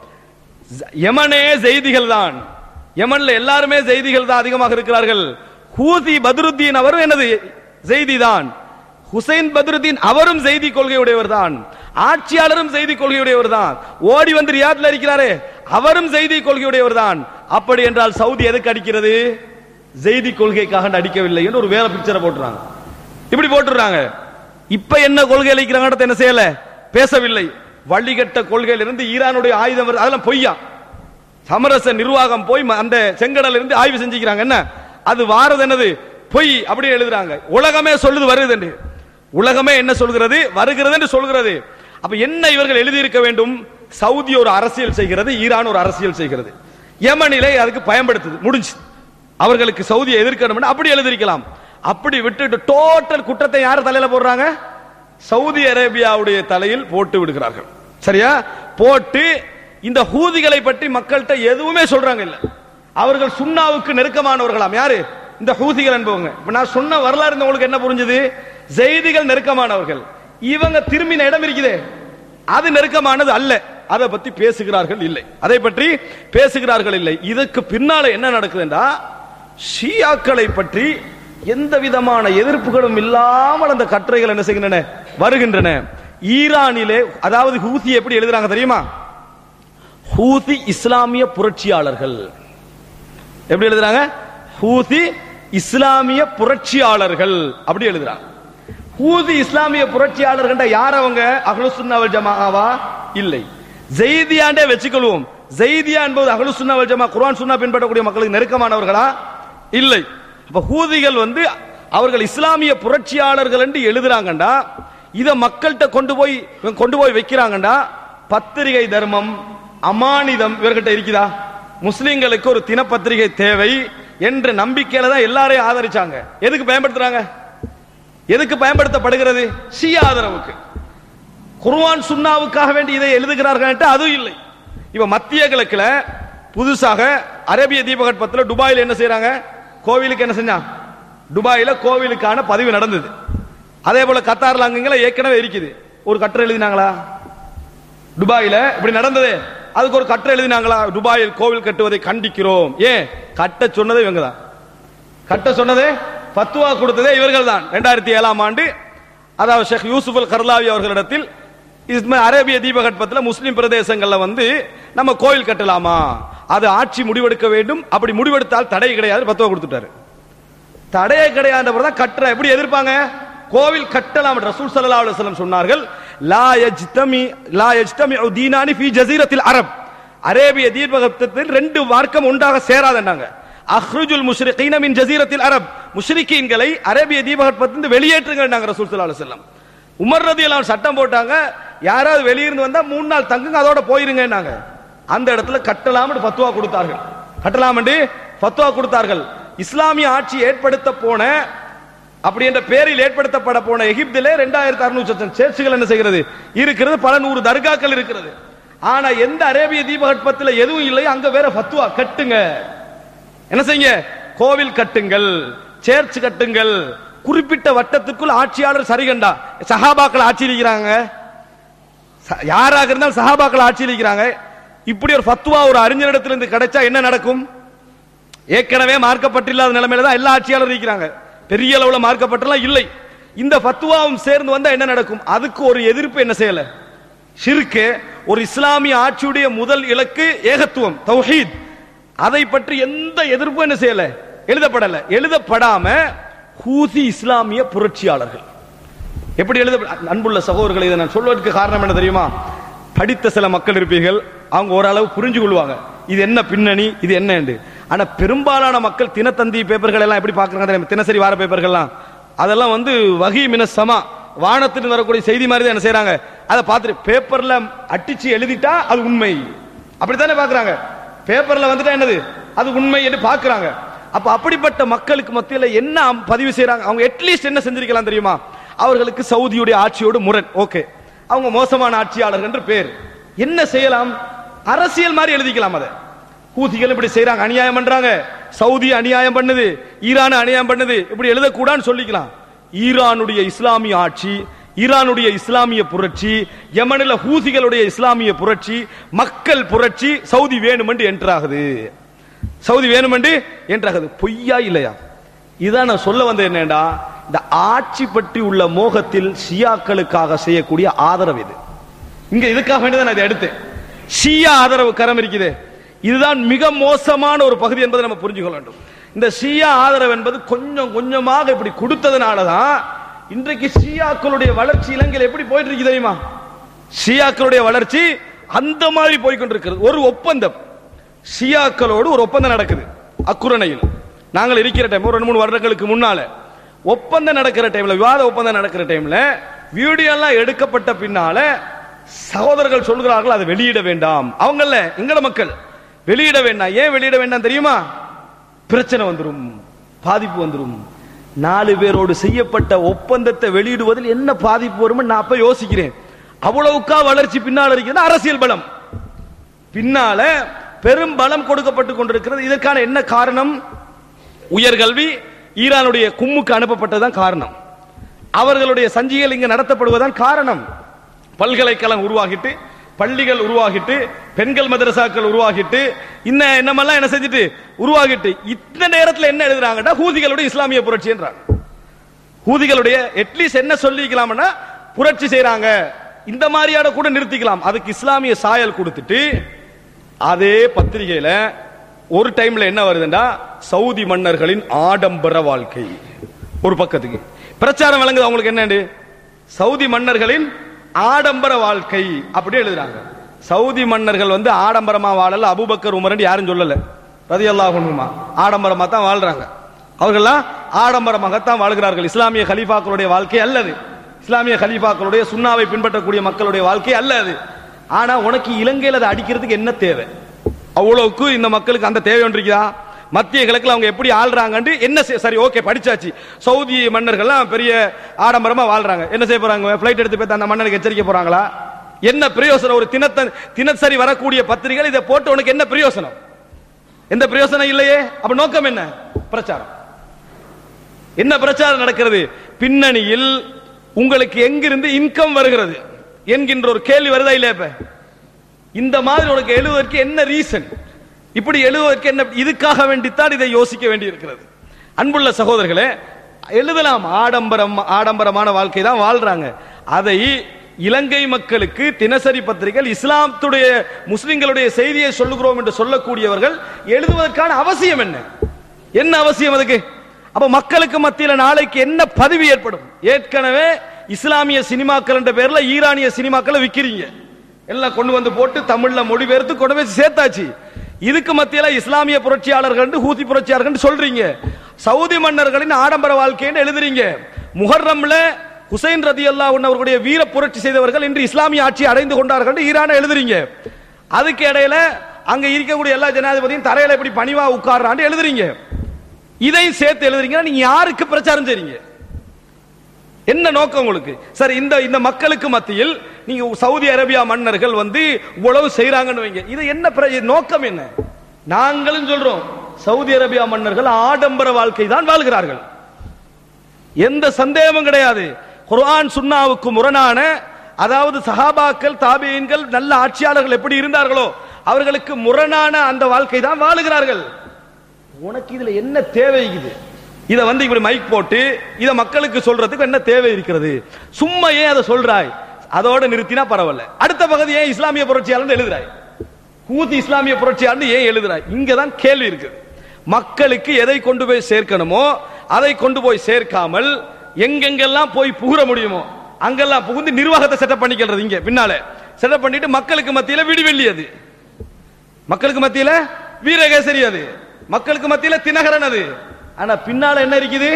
Speaker 3: யமனே செய்திகள் தான் யமன்ல எல்லாருமே செய்திகள் தான் அதிகமாக இருக்கிறார்கள் ஹூதி பத்ருத்தீன் அவரும் என்னது செய்தி தான் ஹுசைன் பத்ருத்தீன் அவரும் செய்தி கொள்கையுடையவர் தான் ஆட்சியாளரும் செய்தி கொள்கையுடையவர் தான் ஓடி வந்து ரியாத்ல இருக்கிறாரே அவரும் செய்தி கொள்கையுடையவர் தான் அப்படி என்றால் சவுதி எதுக்கு அடிக்கிறது செய்தி கொள்கைக்காக அடிக்கவில்லை என்று ஒரு வேற பிக்சரை போட்டுறாங்க இப்படி போட்டுறாங்க இப்ப என்ன கொள்கை அளிக்கிறாங்க என்ன செய்யல பேசவில்லை வழிகட்ட கொள்கையிலிருந்து ஈரானுடைய ஆயுதம் வருது அதெல்லாம் பொய்யா சமரச நிர்வாகம் போய் ம- அந்த செங்கடல இருந்து ஆய்வு செஞ்சுக்கிறாங்க என்ன அது வாரது என்னது பொய் அப்படி எழுதுறாங்க உலகமே சொல்லுது வருது என்று உலகமே என்ன சொல்கிறது வருகிறது என்று சொல்கிறது அப்ப என்ன இவர்கள் எழுதியிருக்க வேண்டும் சவுதி ஒரு அரசியல் செய்கிறது ஈரான் ஒரு அரசியல் செய்கிறது யமனிலே அதுக்கு பயன்படுத்துது முடிஞ்சு அவர்களுக்கு சவுதியை எதிர்க்கணும் அப்படி எழுதியிருக்கலாம் அப்படி விட்டுட்டு டோட்டல் குற்றத்தை யார் தலையில போடுறாங்க சவுதி அரேபியாவுடைய தலையில் போட்டு விடுகிறார்கள் சரியா போட்டு இந்த ஹூதிகளை பற்றி மக்கள்கிட்ட எதுவுமே சொல்றாங்க இல்ல அவர்கள் சுண்ணாவுக்கு நெருக்கமானவர்களாம் யாரு இந்த ஹூதிகள் என்பவங்க இப்ப நான் சொன்ன வரலாறு இந்த உங்களுக்கு என்ன புரிஞ்சுது செய்திகள் நெருக்கமானவர்கள் இவங்க திரும்பின இடம் இருக்குதே அது நெருக்கமானது அல்ல அதை பத்தி பேசுகிறார்கள் இல்லை அதை பற்றி பேசுகிறார்கள் இல்லை இதுக்கு பின்னால என்ன நடக்குதுன்றா ஷியாக்களை பற்றி எந்த விதமான எதிர்ப்புகளும் இல்லாமல் அந்த கட்டுரைகள் என்ன செய்கின்றன வருகின்றன ஈரானிலே அதாவது ஹூசி எப்படி எழுதுறாங்க தெரியுமா ஹூசி இஸ்லாமிய புரட்சியாளர்கள் எப்படி எழுதுறாங்க ஹூசி இஸ்லாமிய புரட்சியாளர்கள் அப்படி எழுதுறாங்க ஹூதி இஸ்லாமிய புரட்சியாளர்கள் யார் அவங்க அஹ்லுசுன்னாவல் ஜமாவா இல்லை ஜெய்தியாண்டே வச்சுக்கொள்வோம் ஜெய்தியா என்பது அஹ்லுசுன்னாவல் ஜமா குர்ஆன் சுன்னா பின்பற்றக்கூடிய மக்களுக்கு நெருக்கமானவர்களா இல்லை அப்ப ஹூதிகள் வந்து அவர்கள் இஸ்லாமிய புரட்சியாளர்கள் என்று எழுதுறாங்கண்டா இத மக்கள்கிட்ட கொண்டு போய் கொண்டு போய் வைக்கிறாங்கண்டா பத்திரிகை தர்மம் அமானிதம் இவர்கிட்ட இருக்குதா முஸ்லிம்களுக்கு ஒரு தினப்பத்திரிகை தேவை என்ற நம்பிக்கையில தான் எல்லாரையும் ஆதரிச்சாங்க எதுக்கு பயன்படுத்துறாங்க எதுக்கு பயன்படுத்தப்படுகிறது ஷியா ஆதரவுக்கு குர்ஆன் சுன்னாவுக்காக வேண்டி இதை எழுதுகிறார்கள் அதுவும் இல்லை இப்ப மத்திய கிழக்குல புதுசாக அரேபிய தீபகற்பத்துல துபாயில என்ன செய்றாங்க கோவிலுக்கு என்ன செஞ்சா துபாயில கோவிலுக்கான பதிவு நடந்தது அதே போல கத்தார்ல அங்கங்கள ஏற்கனவே இருக்குது ஒரு கட்டுரை எழுதினாங்களா துபாயில இப்படி நடந்தது அதுக்கு ஒரு கட்டுரை எழுதினாங்களா துபாயில் கோவில் கட்டுவதை கண்டிக்கிறோம் ஏன் கட்ட சொன்னதே இவங்க தான் கட்ட சொன்னதே பத்துவா கொடுத்ததே இவர்கள் தான் ரெண்டாயிரத்தி ஏழாம் ஆண்டு அதாவது ஷேக் யூசுப் அல் கர்லாவி அவர்களிடத்தில் இது அரேபிய தீபகற்பத்தில் முஸ்லிம் பிரதேசங்கள்ல வந்து நம்ம கோயில் கட்டலாமா அது ஆட்சி முடிவெடுக்க வேண்டும் அப்படி முடிவெடுத்தால் தடை கிடையாது பத்துவா கொடுத்துட்டாரு தடையே கிடையாது தான் கட்டுற எப்படி எதிர்ப்பாங்க கோவில் கட்டலாம் ரசூல் ஸல்லல்லாஹு அலைஹி வஸல்லம் சொன்னார்கள் லா யஜ்தமி லா யஜ்தமி தீனானி ஃபீ ஜஸீரத்தில் அரப் அரேபிய தீபகற்பத்தில் ரெண்டு மார்க்கம் ஒன்றாக சேராதன்னாங்க அஹ்ருஜுல் முஷ்ரிகீன மின் ஜஸீரத்தில் அரப் முஷ்ரிகீன்களை அரேபிய தீபகற்பத்திலிருந்து வெளியேற்றுங்கன்னாங்க ரசூல் ஸல்லல்லாஹு அலைஹி வஸல்லம் உமர் ரதியல்லாஹு அன்ஹு சட்டம் போட்டாங்க யாராவது வெளியிருந்து வந்தா மூணு நாள் தங்குங்க அதோட போயிருங்கன்னாங்க அந்த இடத்துல கட்டலாம்னு பத்துவா கொடுத்தார்கள் கட்டலாம் பத்துவா கொடுத்தார்கள் இஸ்லாமிய ஆட்சி ஏற்படுத்த போன அப்படி என்ற பேரில் ஏற்படுத்தப்பட போன எகிப்திலே ரெண்டாயிரத்தி அறுநூற்றி சொச்சம் சேர்ச்சுகள் என்ன செய்கிறது இருக்கிறது பல நூறு தர்காக்கள் இருக்கிறது ஆனா எந்த அரேபிய தீபகற்பத்தில் எதுவும் இல்லை அங்க வேற ஃபத்வா கட்டுங்க என்ன செய்யுங்க கோவில் கட்டுங்கள் சேர்ச் கட்டுங்கள் குறிப்பிட்ட வட்டத்திற்குள் ஆட்சியாளர் சரிகண்டா சஹாபாக்கள் ஆட்சி இருக்கிறாங்க ச- யாராக இருந்தாலும் சஹாபாக்கள் ஆட்சி இருக்கிறாங்க இப்படி ஒரு ஃபத்வா ஒரு அறிஞரிடத்திலிருந்து கிடைச்சா என்ன நடக்கும் ஏற்கனவே மார்க்கப்பட்டில்லாத நிலைமையில தான் எல்லா ஆட்சியாளரும் இருக்கிறாங்க பெரிய அளவுல மார்க்கப்பட்டெல்லாம் இல்லை இந்த ஃபத்வாவும் சேர்ந்து வந்தா என்ன நடக்கும் அதுக்கு ஒரு எதிர்ப்பு என்ன செய்யல ஷிர்கு ஒரு இஸ்லாமிய ஆட்சியுடைய முதல் இலக்கு ஏகத்துவம் தௌஹீத் அதை பற்றி எந்த எதிர்ப்பும் என்ன செய்யல எழுதப்படல எழுதப்படாம ஹூதி இஸ்லாமிய புரட்சியாளர்கள் எப்படி எழுத அன்புள்ள சகோதரர்களை இதை நான் சொல்வதற்கு காரணம் என்ன தெரியுமா படித்த சில மக்கள் இருப்பீர்கள் அவங்க ஓரளவு புரிஞ்சு கொள்வாங்க இது என்ன பின்னணி இது என்ன என்று ஆனா பெரும்பாலான மக்கள் தினத்தந்தி பேப்பர்கள் எல்லாம் எப்படி பாக்குறாங்க தெரியுமா? தினசரி வார பேப்பர்கள்லாம் அதெல்லாம் வந்து வகி மின சமா வானத்திலிருந்து வரக்கூடிய செய்தி மாதிரி தான் என்ன செய்றாங்க அதை பார்த்துட்டு பேப்பர்ல அட்டிச்சு எழுதிட்டா அது உண்மை அப்படித்தானே பாக்குறாங்க பேப்பர்ல வந்துட்டா என்னது அது உண்மை என்று பாக்குறாங்க அப்ப அப்படிப்பட்ட மக்களுக்கு மத்தியில என்ன பதிவு செய்றாங்க அவங்க அட்லீஸ்ட் என்ன செஞ்சிருக்கலாம் தெரியுமா அவர்களுக்கு சவுதியுடைய ஆட்சியோடு முரண் ஓகே அவங்க மோசமான ஆட்சியாளர் என்று பேர் என்ன செய்யலாம் அரசியல் மாதிரி எழுதிக்கலாம் அதை ஹூதிகள் இப்படி செய்றாங்க அநியாயம் பண்றாங்க சவுதி அநியாயம் பண்ணுது ஈரான் அநியாயம் பண்ணுது இப்படி எழுதக்கூடாதுன்னு சொல்லிக்கலாம் ஈரானுடைய இஸ்லாமிய ஆட்சி ஈரானுடைய இஸ்லாமிய புரட்சி யமனில ஹூதிகளுடைய இஸ்லாமிய புரட்சி மக்கள் புரட்சி சவுதி வேணுமென்று என்றாகுது சவுதி வேணுமென்று என்றாகுது பொய்யா இல்லையா இதான் நான் சொல்ல வந்தது என்னடா இந்த ஆட்சி பற்றி உள்ள மோகத்தில் ஷியாக்களுக்காக செய்யக்கூடிய ஆதரவு இது இங்க இதுக்காக வேண்டி தான் நான் இதை எடுத்தேன் ஷியா ஆதரவு கரம் இருக்குது இதுதான் மிக மோசமான ஒரு பகுதி என்பதை நம்ம புரிஞ்சுக்கொள்ள வேண்டும் இந்த ஷியா ஆதரவு என்பது கொஞ்சம் கொஞ்சமாக இப்படி கொடுத்ததுனால தான் இன்றைக்கு ஷியாக்களுடைய வளர்ச்சி இலங்கையில் எப்படி போயிட்டு இருக்கு தெரியுமா ஷியாக்களுடைய வளர்ச்சி அந்த மாதிரி போய் கொண்டிருக்கிறது ஒரு ஒப்பந்தம் ஷியாக்களோடு ஒரு ஒப்பந்தம் நடக்குது அக்குரணையில் நாங்கள் இருக்கிற டைம் ஒரு ரெண்டு மூணு வருடங்களுக்கு முன்னால ஒப்பந்தம் நடக்கிற டைம்ல விவாத ஒப்பந்தம் நடக்கிற டைம்ல வீடியோ எல்லாம் எடுக்கப்பட்ட பின்னால சகோதரர்கள் சொல்கிறார்கள் அதை வெளியிட வேண்டாம் அவங்கள எங்கள மக்கள் வெளியிட வேண்டாம் ஏன் வெளியிட வேண்டாம் தெரியுமா பிரச்சனை வந்துரும் பாதிப்பு வந்துரும் நாலு பேரோடு செய்யப்பட்ட ஒப்பந்தத்தை வெளியிடுவதில் என்ன பாதிப்பு வரும் நான் அப்ப யோசிக்கிறேன் அவ்வளவுக்கா வளர்ச்சி பின்னால் இருக்கிறது அரசியல் பலம் பின்னால பெரும் பலம் கொடுக்கப்பட்டு கொண்டிருக்கிறது இதற்கான என்ன காரணம் உயர்கல்வி ஈரானுடைய கும்முக்கு அனுப்பப்பட்டதுதான் காரணம் அவர்களுடைய சஞ்சிகள் இங்க நடத்தப்படுவதுதான் காரணம் பல்கலைக்கழகம் உருவாகிட்டு பள்ளிகள் உருவாகிட்டு பெண்கள் மதரசாக்கள் உருவாகிட்டு இன்ன என்னமெல்லாம் என்ன செஞ்சுட்டு உருவாகிட்டு இந்த நேரத்தில் என்ன எழுதுறாங்கன்னா ஹூதிகளுடைய இஸ்லாமிய புரட்சின்றாங்க ஹூதிகளுடைய அட்லீஸ்ட் என்ன சொல்லிக்கலாம்னா புரட்சி செய்றாங்க இந்த மாதிரியான கூட நிறுத்திக்கலாம் அதுக்கு இஸ்லாமிய சாயல் கொடுத்துட்டு அதே பத்திரிகையில ஒரு டைம்ல என்ன வருதுன்னா சவுதி மன்னர்களின் ஆடம்பர வாழ்க்கை ஒரு பக்கத்துக்கு பிரச்சாரம் வழங்குது அவங்களுக்கு என்னண்டு சவுதி மன்னர்களின் ஆடம்பர வாழ்க்கை அப்படி எழுதுறாங்க சவுதி மன்னர்கள் வந்து ஆடம்பரமா வாழல அபூபக்கர் உமரன் யாரும் சொல்லல ரதி அல்லாஹுமா ஆடம்பரமா தான் வாழ்றாங்க அவர்கள்லாம் ஆடம்பரமாகத்தான் வாழ்கிறார்கள் இஸ்லாமிய கலீஃபாக்களுடைய வாழ்க்கை அல்லது இஸ்லாமிய கலீஃபாக்களுடைய சுண்ணாவை பின்பற்றக்கூடிய மக்களுடைய வாழ்க்கை அல்ல அது ஆனா உனக்கு இலங்கையில் அதை அடிக்கிறதுக்கு என்ன தேவை அவ்வளவுக்கு இந்த மக்களுக்கு அந்த தேவை ஒன்று இருக்குதா மத்திய கிழக்குல அவங்க எப்படி ஆள்றாங்கன்னு என்ன செய்- சரி ஓகே படிச்சாச்சு சவுதி மன்னர்கள்லாம் பெரிய ஆடம்பரமா வாழ்றாங்க என்ன செய்ய போறாங்க பிளைட் எடுத்து போய் அந்த மன்னனுக்கு எச்சரிக்க போறாங்களா என்ன பிரயோசனம் ஒரு தினத்த தினசரி வரக்கூடிய பத்திரிகைகள் இதை போட்டு உனக்கு என்ன பிரயோசனம் எந்த பிரயோசனம் இல்லையே அப்ப நோக்கம் என்ன பிரச்சாரம் என்ன பிரச்சாரம் நடக்கிறது பின்னணியில் உங்களுக்கு எங்கிருந்து இன்கம் வருகிறது என்கின்ற ஒரு கேள்வி வருதா இல்லையா இப்ப இந்த மாதிரி உனக்கு எழுதுவதற்கு என்ன ரீசன் இப்படி எழுதுவதற்கு என்ன இதுக்காக வேண்டித்தான் இதை யோசிக்க வேண்டி இருக்கிறது அன்புள்ள சகோதரர்களே எழுதலாம் ஆடம்பரம் ஆடம்பரமான வாழ்க்கை தான் வாழ்றாங்க அதை இலங்கை மக்களுக்கு தினசரி பத்திரிகைகள் இஸ்லாத்துடைய முஸ்லிம்களுடைய செய்தியை சொல்லுகிறோம் என்று சொல்லக்கூடியவர்கள் எழுதுவதற்கான அவசியம் என்ன என்ன அவசியம் அதுக்கு அப்ப மக்களுக்கு மத்தியில நாளைக்கு என்ன பதிவு ஏற்படும் ஏற்கனவே இஸ்லாமிய சினிமாக்கள் என்ற பேர்ல ஈரானிய சினிமாக்களை விக்கிறீங்க எல்லாம் கொண்டு வந்து போட்டு தமிழ்ல மொழிபெயர்த்து கொண்டு போய் சேர்த்தாச்சு இதுக்கு மத்தியில இஸ்லாமிய புரட்சியாளர்கள் ஹூதி புரட்சியாளர்கள் சொல்றீங்க சவுதி மன்னர்களின் ஆடம்பர வாழ்க்கைன்னு எழுதுறீங்க முஹர்ரம்ல ஹுசைன் ரதி அவர்களுடைய வீர புரட்சி செய்தவர்கள் இன்று இஸ்லாமிய ஆட்சி அடைந்து கொண்டார்கள் ஈரான எழுதுறீங்க அதுக்கு இடையில அங்க இருக்கக்கூடிய எல்லா ஜனாதிபதியும் தரையில இப்படி பணிவா உட்கார்றான்னு எழுதுறீங்க இதையும் சேர்த்து எழுதுறீங்கன்னா நீங்க யாருக்கு பிரச்சாரம் செய்றீங்க என்ன நோக்கம் உங்களுக்கு சரி இந்த இந்த மக்களுக்கு மத்தியில் நீங்க சவுதி அரேபியா மன்னர்கள் வந்து இவ்வளவு செய்றாங்கன்னு வைங்க இது என்ன பிர- நோக்கம் என்ன நாங்களும் சொல்றோம் சவுதி அரேபியா மன்னர்கள் ஆடம்பர வாழ்க்கை தான் வாழ்கிறார்கள் எந்த சந்தேகமும் கிடையாது குர்ஆன் சுன்னாவுக்கு முரணான அதாவது சஹாபாக்கள் தாபியன்கள் நல்ல ஆட்சியாளர்கள் எப்படி இருந்தார்களோ அவர்களுக்கு முரணான அந்த வாழ்க்கை தான் வாழுகிறார்கள் உனக்கு இதுல என்ன தேவை இருக்குது இத வந்து இப்படி மைக் போட்டு இத மக்களுக்கு சொல்றதுக்கு என்ன தேவை இருக்கிறது சும்மா ஏன் அதை சொல்றாய் அதோட நிறுத்தினா பரவாயில்ல அடுத்த பகுதி ஏன் இஸ்லாமிய புரட்சியாளர் எழுதுறாய் ஹூதி இஸ்லாமிய புரட்சியாளர் ஏன் எழுதுறாய் இங்க தான் கேள்வி இருக்கு மக்களுக்கு எதை கொண்டு போய் சேர்க்கணுமோ அதை கொண்டு போய் சேர்க்காமல் எங்கெங்கெல்லாம் போய் புகுற முடியுமோ அங்கெல்லாம் புகுந்து நிர்வாகத்தை செட்டப் பண்ணிக்கிறது இங்க பின்னால செட்டப் பண்ணிட்டு மக்களுக்கு மத்தியில விடிவெள்ளி அது மக்களுக்கு மத்தியில வீரகேசரி அது மக்களுக்கு மத்தியில தினகரன் அது ஆனா பின்னால என்ன இருக்குது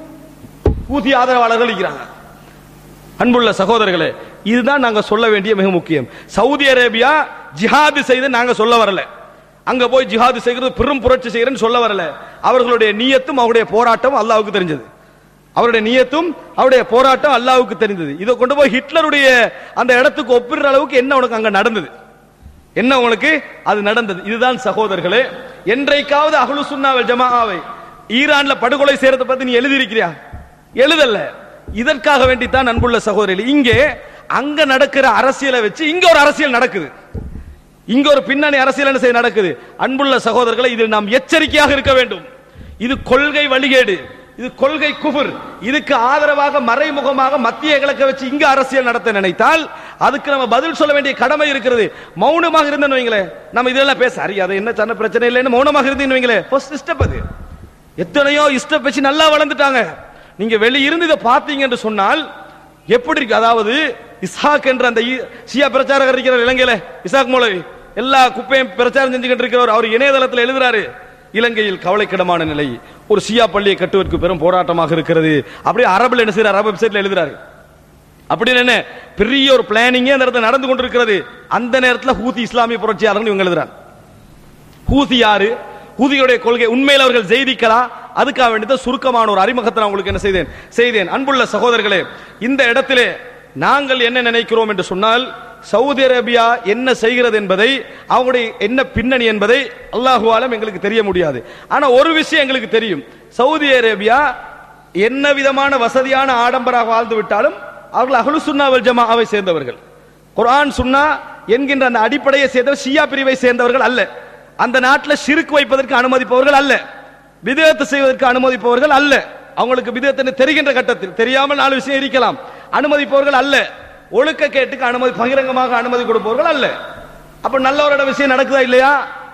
Speaker 3: ஊதி ஆதரவாளர்கள் இருக்கிறாங்க அன்புள்ள சகோதரர்களே இதுதான் நாங்க சொல்ல வேண்டிய மிக முக்கியம் சவுதி அரேபியா ஜிஹாது செய்து நாங்க சொல்ல வரல அங்க போய் ஜிஹாது செய்கிறது பெரும் புரட்சி செய்கிறேன்னு சொல்ல வரல அவர்களுடைய நியத்தும் அவருடைய போராட்டம் அல்லாவுக்கு தெரிஞ்சது அவருடைய நியத்தும் அவருடைய போராட்டம் அல்லாவுக்கு தெரிந்தது இதை கொண்டு போய் ஹிட்லருடைய அந்த இடத்துக்கு ஒப்பிடுற அளவுக்கு என்ன உனக்கு அங்க நடந்தது என்ன உங்களுக்கு அது நடந்தது இதுதான் சகோதரர்களே என்றைக்காவது அஹ்லு சுன்னாவல் ஜமாஆவை ஈரான்ல படுகொலை செய்யறத பத்தி நீ எழுதியிருக்கிறியா எழுதல்ல இதற்காக வேண்டித்தான் அன்புள்ள சகோதரிகள் இங்கே அங்க நடக்கிற அரசியலை வச்சு இங்க ஒரு அரசியல் நடக்குது இங்க ஒரு பின்னணி அரசியல் என்ன செய்ய நடக்குது அன்புள்ள சகோதரர்களை இதில் நாம் எச்சரிக்கையாக இருக்க வேண்டும் இது கொள்கை வழிகேடு இது கொள்கை குஃபர் இதுக்கு ஆதரவாக மறைமுகமாக மத்திய கிழக்க வச்சு இங்க அரசியல் நடத்த நினைத்தால் அதுக்கு நம்ம பதில் சொல்ல வேண்டிய கடமை இருக்கிறது மௌனமாக இருந்தேன்னு வைங்களேன் நம்ம இதெல்லாம் பேச அறி அது என்ன சின்ன பிரச்சனை இல்லைன்னு மௌனமாக இருந்தீங்கன்னு வைங்களேன் ஃபர்ஸ்ட் ஸ்டெப் அது எத்தனையோ இஷ்டம் வச்சு நல்லா வளர்ந்துட்டாங்க நீங்க வெளியிருந்து இதை பார்த்தீங்க என்று சொன்னால் எப்படி இருக்கு அதாவது இஸ்ஹாக் என்ற அந்த ஈ- ஷியா பிரச்சாரகர் இருக்கிறார் இலங்கையில இசாக் மௌலவி எல்லா குப்பையும் பிரச்சாரம் செஞ்சுக்கிட்டு இருக்கிறவர் அவர் இணையதளத்தில் எழுதுறாரு இலங்கையில் கவலைக்கிடமான நிலை ஒரு ஷியா பள்ளியை கட்டுவதற்கு பெரும் போராட்டமாக இருக்கிறது அப்படியே அரபுல என்ன செய்யறாரு அரபு வெப்சைட்ல எழுதுறாரு அப்படின்னு என்ன பெரிய ஒரு பிளானிங்கே அந்த இடத்துல நடந்து கொண்டிருக்கிறது அந்த நேரத்தில் ஹூதி இஸ்லாமிய புரட்சியாளர்கள் இவங்க எழுதுறாங்க ஹூதி யாரு ஹூதியுடைய கொள்கை உண்மையில் அவர்கள் செய்திகளா அதுக்காக வேண்டியது சுருக்கமான ஒரு அறிமுகத்தை நான் உங்களுக்கு என்ன செய்தேன் செய்தேன் அன்புள்ள சகோதரர்களே இந்த இடத்திலே நாங்கள் என்ன நினைக்கிறோம் என்று சொன்னால் சவுதி அரேபியா என்ன செய்கிறது என்பதை அவங்களுடைய என்ன பின்னணி என்பதை அல்லாஹுவாலும் எங்களுக்கு தெரிய முடியாது ஆனா ஒரு விஷயம் எங்களுக்கு தெரியும் சவுதி அரேபியா என்ன விதமான வசதியான ஆடம்பராக வாழ்ந்து விட்டாலும் அவர்கள் அஹ்லு சுன்னாவல் ஜமாவை சேர்ந்தவர்கள் குர்ஆன் சுன்னா என்கின்ற அந்த அடிப்படையை சேர்ந்த ஷியா பிரிவை சேர்ந்தவர்கள் அல்ல அந்த நாட்டில் ஷிர்க் வைப்பதற்கு அனுமதிப்பவர்கள் அல்ல விதேயத்தை செய்வதற்கு அனுமதிப்பவர்கள் அல்ல அவங்களுக்கு விதேயத்தை தெரிகின்ற கட்டத்தில் தெரியாமல் நாலு விஷயம் இருக்கலாம் அனுமதிப்பவர்கள் அல்ல ஒழுக்க கேட்டுக்கு அனுமதி பகிரங்கமாக அனுமதி கொடுப்பவர்கள் அல்ல அப்ப நல்லவரோட விஷயம் நடக்குதா இல்லையா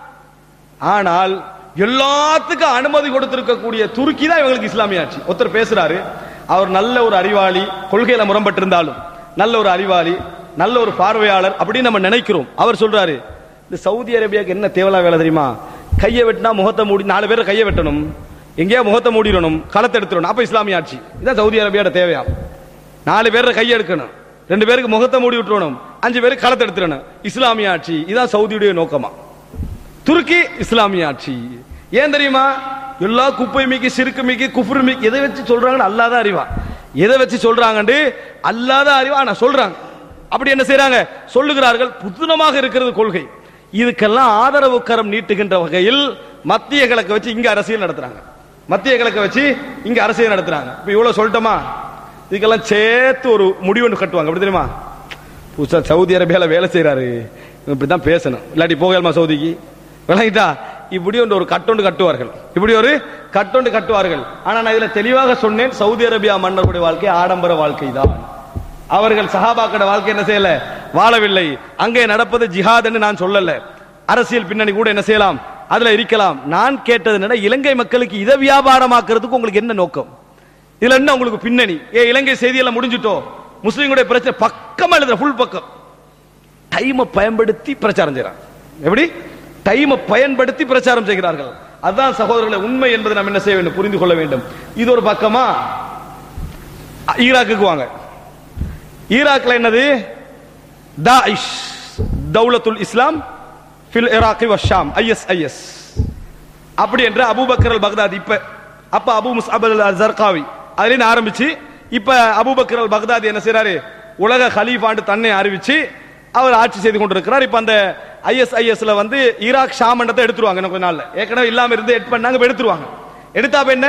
Speaker 3: ஆனால் எல்லாத்துக்கும் அனுமதி கொடுத்திருக்கக்கூடிய துருக்கி தான் இவங்களுக்கு இஸ்லாமிய ஆட்சி ஒருத்தர் பேசுறாரு அவர் நல்ல ஒரு அறிவாளி கொள்கையில முரம்பட்டிருந்தாலும் நல்ல ஒரு அறிவாளி நல்ல ஒரு பார்வையாளர் அப்படின்னு நம்ம நினைக்கிறோம் அவர் சொல்றாரு இந்த சவுதி அரேபியாவுக்கு என்ன தேவலா வேலை தெரியுமா கையை வெட்டினா முகத்தை மூடி நாலு பேரை கையை வெட்டணும் எங்கேயா முகத்தை மூடிடணும் களத்தை எடுத்துடணும் அப்ப இஸ்லாமிய ஆட்சி இதான் சவுதி அரேபியாவோட தேவையா நாலு பேரை கையை எடுக்கணும் ரெண்டு பேருக்கு முகத்தை மூடி விட்டுறணும் அஞ்சு பேருக்கு களத்தை எடுத்துடணும் இஸ்லாமிய ஆட்சி இதான் சவுதியுடைய நோக்கமா துருக்கி இஸ்லாமிய ஆட்சி ஏன் தெரியுமா எல்லா குப்பை மிக்கி சிறுக்கு மிக்கி குஃபுரு மிக்கி எதை வச்சு சொல்றாங்கன்னு அல்லாத அறிவா எதை வச்சு சொல்றாங்கன்னு அல்லாத அறிவா நான் சொல்றாங்க அப்படி என்ன செய்றாங்க சொல்லுகிறார்கள் புதுனமாக இருக்கிறது கொள்கை இதுக்கெல்லாம் ஆதரவு கரம் நீட்டுகின்ற வகையில் மத்திய கிழக்க வச்சு இங்க அரசியல் நடத்துறாங்க மத்திய கிழக்க வச்சு இங்க அரசியல் நடத்துறாங்க இப்ப இவ்வளவு சொல்லட்டுமா இதுக்கெல்லாம் சேர்த்து ஒரு முடிவு ஒன்று கட்டுவாங்க அப்படி தெரியுமா புதுசா சவுதி அரேபியால வேலை செய்யறாரு இப்படிதான் பேசணும் இல்லாட்டி போகலாமா சவுதிக்கு விளங்கிட்டா இப்படி ஒன்று ஒரு கட்டொண்டு கட்டுவார்கள் இப்படி ஒரு கட்டொண்டு கட்டுவார்கள் ஆனா நான் இதுல தெளிவாக சொன்னேன் சவுதி அரேபியா மன்னர்களுடைய வாழ்க்கை ஆடம்பர வாழ்க்கை தான் அவர்கள் சஹாபாக்கட வாழ்க்கை என்ன செய்யல வாழவில்லை அங்கே நடப்பது ஜிஹாத்னு நான் சொல்லல அரசியல் பின்னணி கூட என்ன செய்யலாம் அதுல இருக்கலாம் நான் கேட்டது என்னன்னா இலங்கை மக்களுக்கு இதை வியாபாரமாக்குறதுக்கு உங்களுக்கு என்ன நோக்கம் இதுல என்ன உங்களுக்கு பின்னணி ஏ இலங்கை செய்தியெல்லாம் முடிஞ்சிட்டோ முஸ்லீம்களுடைய பிரச்சனை பக்கமா எழுதுற ஃபுல் பக்கம் டைமை பயன்படுத்தி பிரச்சாரம் செய்றாங்க எப்படி டைமை பயன்படுத்தி பிரச்சாரம் செய்கிறார்கள் அதுதான் சகோதரர்களை உண்மை என்பதை நாம் என்ன செய்ய வேண்டும் புரிந்து கொள்ள வேண்டும் இது ஒரு பக்கமா அ, ஈராக்குக்கு வாங்க ஈராக்ல என்னது தாயிஷ் தௌலத்துல் இஸ்லாம் ஃபில் இராக்கி வஷாம் ஐஎஸ்ஐஎஸ் அப்படி என்று அபூபக்கர் அல் பக்தாதி இப்ப அப்ப அபு முஸ்அப் அல் ஜர்காவி அதுல ஆரம்பிச்சு இப்ப அபூபக்கர் அல் பக்தாதி என்ன செய்றாரு உலக ஹலீஃபாண்டு தன்னை அறிவிச்சு அவர் ஆட்சி செய்து கொண்டிருக்கிறார் இப்ப அந்த ஐஎஸ்ஐஎஸ்ல வந்து ஈராக் ஷாமண்டத்தை எடுத்துருவாங்க இன்னும் கொஞ்ச நாள்ல ஏற்கனவே இல்லாம இருந்து எட் பண்ணாங்க இப்ப எடுத்துருவாங்க எடுத்தா அப்ப என்ன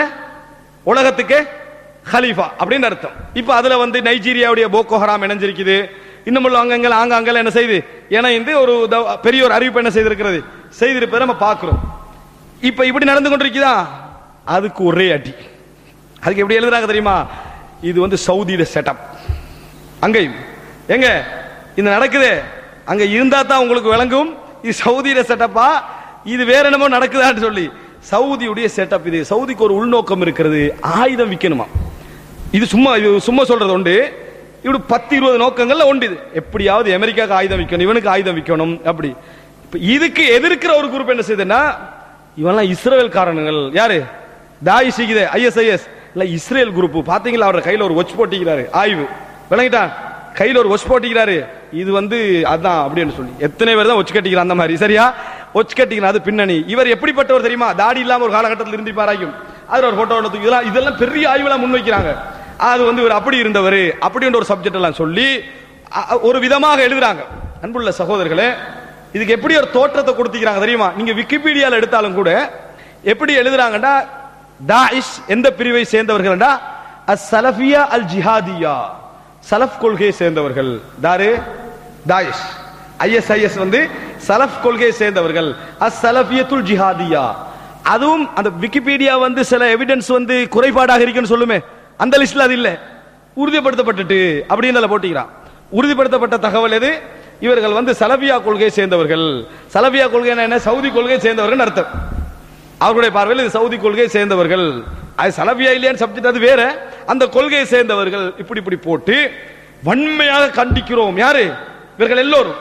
Speaker 3: உலகத்துக்கு ஹலீஃபா அப்படின்னு அர்த்தம் இப்ப அதுல வந்து நைஜீரியாவுடைய போக்கோ ஹராம் இணைஞ்சிருக்குது இன்னும் உள்ள அங்கங்கள் ஆங்காங்கல் என்ன செய்து இணைந்து ஒரு த- பெரிய ஒரு அறிவிப்பு என்ன செய்திருக்கிறது செய்திருப்பதை நம்ம பார்க்கிறோம் இப்ப இப்படி நடந்து கொண்டிருக்குதா அதுக்கு ஒரே அடி அதுக்கு எப்படி எழுதுறாங்க தெரியுமா இது வந்து சவுதியில செட்டப் அங்கேயும் எங்க இது நடக்குதே அங்க இருந்தா தான் உங்களுக்கு விளங்கும் இது சவுதியில செட்டப்பா இது வேற என்னமோ நடக்குதான்னு சொல்லி சவுதியுடைய செட்டப் இது சவுதிக்கு ஒரு உள்நோக்கம் இருக்கிறது ஆயுதம் விற்கணுமா இது சும்மா இது சும்மா சொல்றது உண்டு இப்படி பத்து இருபது நோக்கங்கள்ல உண்டு இது எப்படியாவது அமெரிக்காவுக்கு ஆயுதம் விற்கணும் இவனுக்கு ஆயுதம் விற்கணும் அப்படி இப்ப இதுக்கு எதிர்க்கிற ஒரு குரூப் என்ன செய்யுதுன்னா இவன்லாம் இஸ்ரேல் காரணங்கள் யாரு தாய் சிகிதே ஐஎஸ்ஐஎஸ் இல்ல இஸ்ரேல் குரூப் பாத்தீங்களா அவரோட கையில ஒரு ஒச் போட்டிக்கிறாரு ஆய்வு விளங்கிட்டா கையில ஒரு ஒச் போட்டிக்கிறாரு இது வந்து அதான் அப்படின்னு சொல்லி எத்தனை பேர் தான் ஒச்சு கட்டிக்கிறான் அந்த மாதிரி சரியா ஒச்சு கட்டிக்கிறான் அது பின்னணி இவர் எப்படிப்பட்டவர் தெரியுமா தாடி இல்லாம ஒரு காலகட்டத்தில் இருந்து பாராயும் அதுல ஒரு போட்டோ எடுத்து இதெல்லாம் இதெல்லாம் பெரிய ஆய்வுலாம் முன்வைக்கிறாங்க அது வந்து இவர் அப்படி இருந்தவர் அப்படின்ற ஒரு சப்ஜெக்ட் எல்லாம் சொல்லி அ- அ- ஒரு விதமாக எழுதுறாங்க அன்புள்ள சகோதரர்களே இதுக்கு எப்படி ஒரு தோற்றத்தை கொடுத்திக்கிறாங்க தெரியுமா நீங்க விக்கிபீடியால எடுத்தாலும் கூட எப்படி எழுதுறாங்கன்னா தாயிஷ் எந்த பிரிவை சேர்ந்தவர்கள்டா அஸ் சலஃபியா அல் ஜிஹாதியா சலஃப் கொள்கையை சேர்ந்தவர்கள் தாரு தாயிஷ் ஐஎஸ்ஐஎஸ் வந்து சலஃப் கொள்கையை சேர்ந்தவர்கள் அஸ் சலஃபியத்துல் ஜிஹாதியா அதுவும் அந்த விக்கிபீடியா வந்து சில எவிடன்ஸ் வந்து குறைபாடாக இருக்குன்னு சொல்லுமே அந்த லிஸ்ட்ல அது இல்ல உறுதிப்படுத்தப்பட்டுட்டு அப்படின்னு அதுல போட்டிக்கிறான் உறுதிப்படுத்தப்பட்ட தகவல் எது இவர்கள் வந்து சலபியா கொள்கையை சேர்ந்தவர்கள் சலபியா கொள்கை என்ன சவுதி கொள்கையை சேர்ந்தவர்கள் அர்த்தம் அவர்களுடைய பார்வையில் இது சவுதி கொள்கையை சேர்ந்தவர்கள் அது சலபியா இல்லையான்னு சப்ஜெக்ட் அது வேற அந்த கொள்கையை சேர்ந்தவர்கள் இப்படி இப்படி போட்டு வன்மையாக கண்டிக்கிறோம் யாரு இவர்கள் எல்லோரும்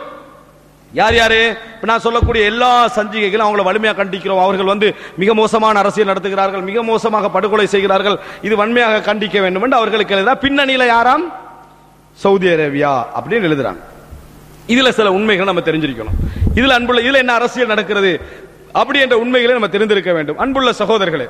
Speaker 3: யார் யாரு இப்ப நான் சொல்லக்கூடிய எல்லா சஞ்சிகைகளும் அவங்களை வலிமையாக கண்டிக்கிறோம் அவர்கள் வந்து மிக மோசமான அரசியல் நடத்துகிறார்கள் மிக மோசமாக படுகொலை செய்கிறார்கள் இது வன்மையாக கண்டிக்க வேண்டும் என்று அவர்களுக்கு எழுதா பின்னணியில யாராம் சவுதி அரேபியா அப்படின்னு எழுதுறாங்க இதுல சில உண்மைகள் நம்ம தெரிஞ்சிருக்கணும் இதுல அன்புள்ள இதுல என்ன அரசியல் நடக்கிறது அப்படி என்ற உண்மைகளை நம்ம தெரிந்திருக்க வேண்டும் அன்புள்ள சகோதரர்களே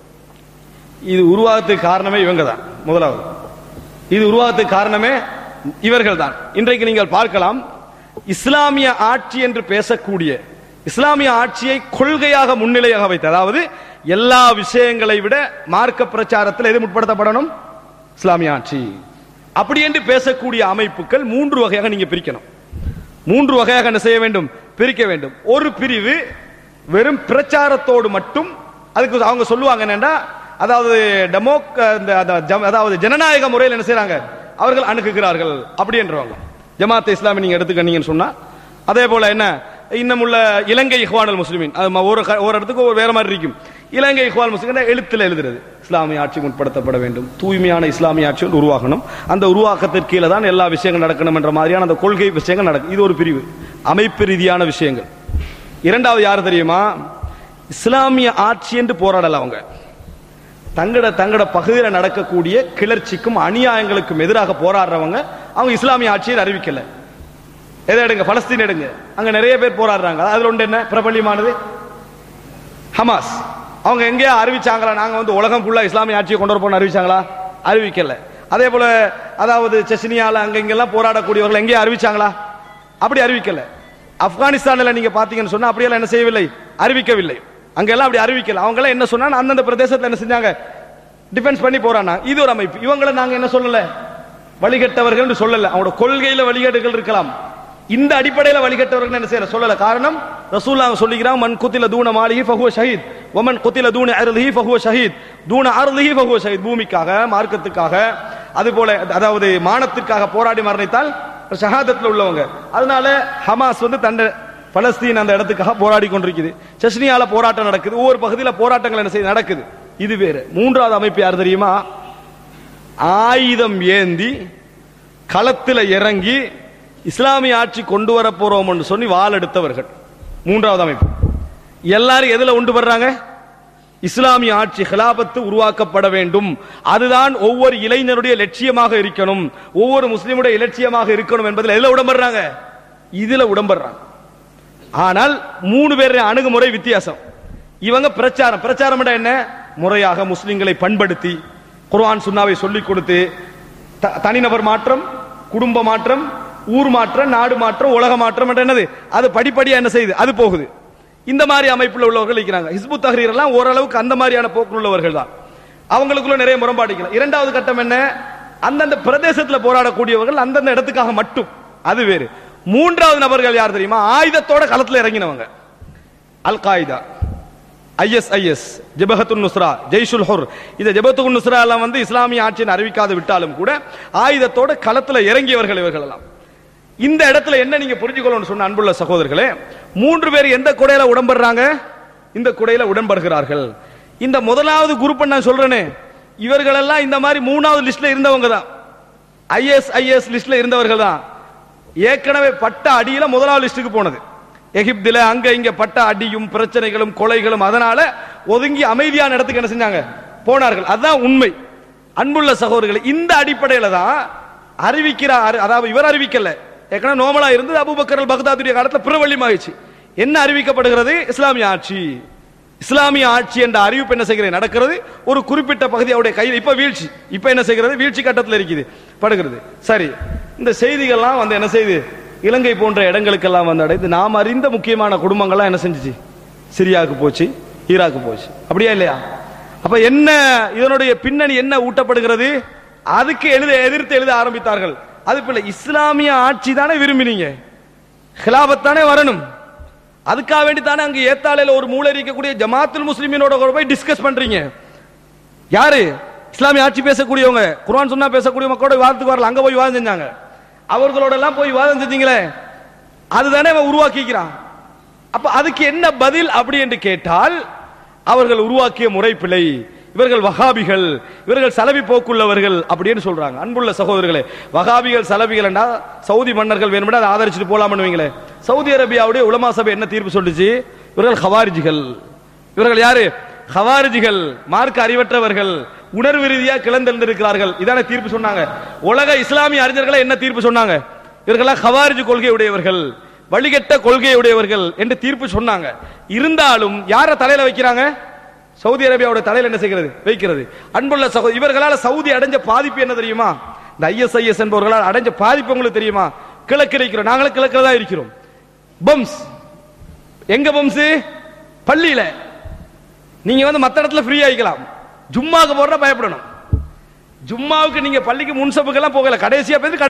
Speaker 3: இது உருவாகத்துக்கு காரணமே இவங்க தான் முதலாவது இது உருவாகத்துக்கு காரணமே இவர்கள் தான் இன்றைக்கு நீங்கள் பார்க்கலாம் இஸ்லாமிய ஆட்சி என்று பேசக்கூடிய இஸ்லாமிய ஆட்சியை கொள்கையாக முன்னிலையாக வைத்து அதாவது எல்லா விஷயங்களை விட மார்க்க பிரச்சாரத்தில் எது முற்படுத்தப்படணும் இஸ்லாமிய ஆட்சி அப்படி என்று பேசக்கூடிய அமைப்புகள் மூன்று வகையாக நீங்க பிரிக்கணும் மூன்று வகையாக என்ன செய்ய வேண்டும் பிரிக்க வேண்டும் ஒரு பிரிவு வெறும் பிரச்சாரத்தோடு மட்டும் அதுக்கு அவங்க சொல்லுவாங்க என்னன்னா அதாவது டெமோக் இந்த அந்த ஜம்- அதாவது ஜனநாயக முறையில் என்ன செய்றாங்க அவர்கள் அணுகுகிறார்கள் அப்படின்றவங்க ஜமாத் இஸ்லாமி நீங்க எடுத்துக்கிட்டீங்கன்னு சொன்னா அதே போல என்ன இன்னும் உள்ள இலங்கை இஹ்வானல் முஸ்லிமின் அது ம- ஒரு க- ஒரு இடத்துக்கு ஒரு வேற மாதிரி இருக்கும் இலங்கை இஹ்வான் முஸ்லிம் எழுத்துல எழுதுறது இஸ்லாமிய ஆட்சி முற்படுத்தப்பட வேண்டும் தூய்மையான இஸ்லாமிய ஆட்சி ஒன்று உருவாகணும் அந்த உருவாக்கத்திற்கு கீழே தான் எல்லா விஷயங்கள் நடக்கணும் என்ற மாதிரியான அந்த கொள்கை விஷயங்கள் நடக்கும் இது ஒரு பிரிவு அமைப்பு ரீதியான விஷயங்கள் இரண்டாவது யார் தெரியுமா இஸ்லாமிய ஆட்சி என்று போராடல அவங்க தங்கட தங்கட பகுதியில் நடக்கக்கூடிய கிளர்ச்சிக்கும் அநியாயங்களுக்கும் எதிராக போராடுறவங்க அவங்க இஸ்லாமிய ஆட்சியை அறிவிக்கல எதை எடுங்க பலஸ்தீன் எடுங்க அங்க நிறைய பேர் போராடுறாங்க அதுல ஒன்று என்ன பிரபல்யமானது ஹமாஸ் அவங்க எங்கேயா அறிவிச்சாங்களா நாங்க வந்து உலகம் ஃபுல்லா இஸ்லாமிய ஆட்சியை கொண்டு வரப்போன்னு அறிவிச்சாங்களா அறிவிக்கல அதே போல அதாவது செஸ்னியால அங்க இங்கெல்லாம் போராடக்கூடியவர்கள் எங்கேயா அறிவிச்சாங்களா அப்படி அறிவிக்கல ஆப்கானிஸ்தான்ல நீங்க பாத்தீங்கன்னு சொன்னா அப்படியெல்லாம் என்ன செய்யவில்லை அறிவிக்கவில்லை அங்கெல்லாம் அப்படி அறிவிக்கல அவங்க எல்லாம் என்ன சொன்னா அந்தந்த பிரதேசத்துல என்ன செஞ்சாங்க டிஃபென்ஸ் பண்ணி போறானா இது ஒரு அமைப்பு இவங்களை நாங்க என்ன சொல்லல வழிகட்டவர்கள் சொல்லல அவங்களோட கொள்கையில வழிகேடுகள் இருக்கலாம் இந்த அடிப்படையில வழிகட்டவர்கள் என்ன செய்யற சொல்லல காரணம் ரசூல்லா சொல்லிக்கிறான் மன் குத்தில தூண மாலிஹி ஃபஹுவ ஷஹீத் வமன் குத்தில தூண அர்லிஹி ஃபஹுவ ஷஹீத் தூண அர்லிஹி ஃபஹுவ ஷஹீத் பூமிக்காக மார்க்கத்துக்காக அது போல அதாவது மானத்திற்காக போராடி மரணித்தால் ஷஹாதத்துல உள்ளவங்க அதனால ஹமாஸ் வந்து தன்னை பலஸ்தீன் அந்த இடத்துக்காக போராடி கொண்டிருக்குது செஸ்னியால போராட்டம் நடக்குது ஒவ்வொரு பகுதியில போராட்டங்கள் என்ன செய்ய நடக்குது இது வேற மூன்றாவது அமைப்பு யார் தெரியுமா ஆயுதம் ஏந்தி களத்தில் இறங்கி இஸ்லாமிய ஆட்சி கொண்டு வர போறோம் என்று சொல்லி வாள் எடுத்தவர்கள் மூன்றாவது அமைப்பு எல்லாரும் எதுல கொண்டு வர்றாங்க இஸ்லாமிய ஆட்சி ஹிலாபத்து உருவாக்கப்பட வேண்டும் அதுதான் ஒவ்வொரு இளைஞருடைய லட்சியமாக இருக்கணும் ஒவ்வொரு முஸ்லிமுடைய இலட்சியமாக இருக்கணும் என்பதில் எதுல உடம்படுறாங்க இதுல உடம்படுறாங்க ஆனால் மூணு பேர் அணுகுமுறை வித்தியாசம் இவங்க பிரச்சாரம் பிரச்சாரம் என்ன முறையாக முஸ்லிம்களை பண்படுத்தி குர்ஆன் சுன்னாவை சொல்லிக் கொடுத்து த- தனிநபர் மாற்றம் குடும்ப மாற்றம் ஊர் மாற்றம் நாடு மாற்றம் உலக மாற்றம் என்ற என்னது அது படிப்படியா என்ன செய்யுது அது போகுது இந்த மாதிரி அமைப்புல உள்ளவர்கள் இருக்கிறாங்க ஹிஸ்பு தஹ்ரீர் எல்லாம் ஓரளவுக்கு அந்த மாதிரியான போக்கு உள்ளவர்கள் தான் அவங்களுக்குள்ள நிறைய முரண்பாடுகள் இரண்டாவது கட்டம் என்ன அந்தந்த பிரதேசத்துல போராடக்கூடியவர்கள் அந்தந்த இடத்துக்காக மட்டும் அது வேறு மூன்றாவது நபர்கள் யார் தெரியுமா ஆயுதத்தோட களத்துல இறங்கினவங்க அல் காய்தா ஐஎஸ்ஐஎஸ் ஜபஹத்துன் நுஸ்ரா ஜெய்ஷுல் ஹுர் இந்த ஜபத்துன் நுஸ்ரா எல்லாம் வந்து இஸ்லாமிய ஆட்சியை அறிவிக்காது விட்டாலும் கூட ஆயுதத்தோட களத்துல இறங்கியவர்கள் இவர்கள் எல்லாம் இந்த இடத்துல என்ன நீங்க புரிஞ்சுக்கணும்னு சொன்ன அன்புள்ள சகோதரர்களே மூன்று பேர் எந்த குடையில உடம்படுறாங்க இந்த குடையில உடன்படுகிறார்கள் இந்த முதலாவது குரூப் நான் சொல்றேனே இவர்கள் எல்லாம் இந்த மாதிரி மூணாவது லிஸ்ட்ல இருந்தவங்க தான் ஐஎஸ் ஐஎஸ் லிஸ்ட்ல இருந்தவர்கள் தான் ஏற்கனவே பட்ட அடியில முதலாவது லிஸ்டுக்கு போனது எகிப்தில அங்க இங்க பட்ட அடியும் பிரச்சனைகளும் கொலைகளும் அதனால ஒதுங்கி அமைதியான இடத்துக்கு என்ன செஞ்சாங்க போனார்கள் அதுதான் உண்மை அன்புள்ள சகோதரர்கள் இந்த அடிப்படையில தான் அறிவிக்கிறார் அதாவது இவர் அறிவிக்கல ஏற்கனவே நோமலா இருந்தது அபூபக்கர் அல் பக்தாதுடைய காலத்துல பிரபல்யமாகிச்சு என்ன அறிவிக்கப்படுகிறது இஸ்லாமிய ஆட்சி இஸ்லாமிய ஆட்சி என்ற அறிவிப்பு என்ன செய்கிறது நடக்கிறது ஒரு குறிப்பிட்ட பகுதி அவருடைய கையில் இப்ப வீழ்ச்சி இப்ப என்ன செய்கிறது வீழ்ச்சி கட்டத்தில் இருக்குது படுகிறது சரி இந்த செய்திகள்லாம் வந்து என்ன செய்யுது இலங்கை போன்ற இடங்களுக்கெல்லாம் வந்து அடைந்து நாம் அறிந்த முக்கியமான குடும்பங்கள்லாம் என்ன செஞ்சுச்சு சிரியாவுக்கு போச்சு ஈராக்கு போச்சு அப்படியா இல்லையா அப்ப என்ன இதனுடைய பின்னணி என்ன ஊட்டப்படுகிறது அதுக்கு எழுத எதிர்த்து எழுத ஆரம்பித்தார்கள் அது பிள்ளை இஸ்லாமிய ஆட்சி தானே விரும்பினீங்க ஹிலாபத் தானே வரணும் அதுக்காக வேண்டி தானே அங்க ஏத்தாலையில ஒரு மூளை இருக்கக்கூடிய ஜமாத்துல் முஸ்லிமினோட கூட போய் டிஸ்கஸ் பண்றீங்க யாரு இஸ்லாமிய ஆட்சி பேசக்கூடியவங்க குர்ஆன் சொன்னா பேசக்கூடிய மக்களோட விவாதத்துக்கு வரல அங்க போய் விவாதம் செஞ்சாங்க அவர்களோட எல்லாம் போய் விவாதம் செஞ்சீங்களே அதுதானே அவன் உருவாக்கிக்கிறான் அப்ப அதுக்கு என்ன பதில் அப்படி என்று கேட்டால் அவர்கள் உருவாக்கிய முறை பிழை இவர்கள் வகாபிகள் இவர்கள் சலபி போக்குள்ளவர்கள் அப்படின்னு சொல்றாங்க அன்புள்ள சகோதரர்களே வகாபிகள் சலபிகள் என்றா சவுதி மன்னர்கள் வேணும்னா அதை ஆதரிச்சுட்டு போலாம் பண்ணுவீங்களே சவுதி அரேபியாவுடைய உலமா சபை என்ன தீர்ப்பு சொல்லுச்சு இவர்கள் ஹவாரிஜிகள் இவர்கள் யாரு ஹவாரிஜிகள் மார்க்க அறிவற்றவர்கள் உணர்வு ரீதியா கிளந்தெழுந்திருக்கிறார்கள் இதான தீர்ப்பு சொன்னாங்க உலக இஸ்லாமிய அறிஞர்களை என்ன தீர்ப்பு சொன்னாங்க இவர்களாம் ஹவாரிஜ் கொள்கை உடையவர்கள் வழிகட்ட கொள்கை உடையவர்கள் என்று தீர்ப்பு சொன்னாங்க இருந்தாலும் யார தலையில வைக்கிறாங்க சவுதி அரேபியாவோட தலையில என்ன செய்கிறது வைக்கிறது அன்புள்ள சகோதரி இவர்களால் சவுதி அடைஞ்ச பாதிப்பு என்ன தெரியுமா இந்த ஐஎஸ்ஐஎஸ் என்பவர்களால் அடைஞ்ச பாதிப்பு உங்களுக்கு தெரியுமா கிழக்கு இருக்கிறோம் நாங்களும் கிழக்குல தான் இருக்கிறோம் பம்ஸ் எங்க பம்ஸ் பள்ளியில நீங்க வந்து மத்த இடத்துல ஃப்ரீ ஆயிக்கலாம் ஜும்மாக்கு போறத பயப்படணும் ஜும்மாவுக்கு நீங்க பள்ளிக்கு முன்சப்புக்கெல்லாம் போகல கடைசியா போய்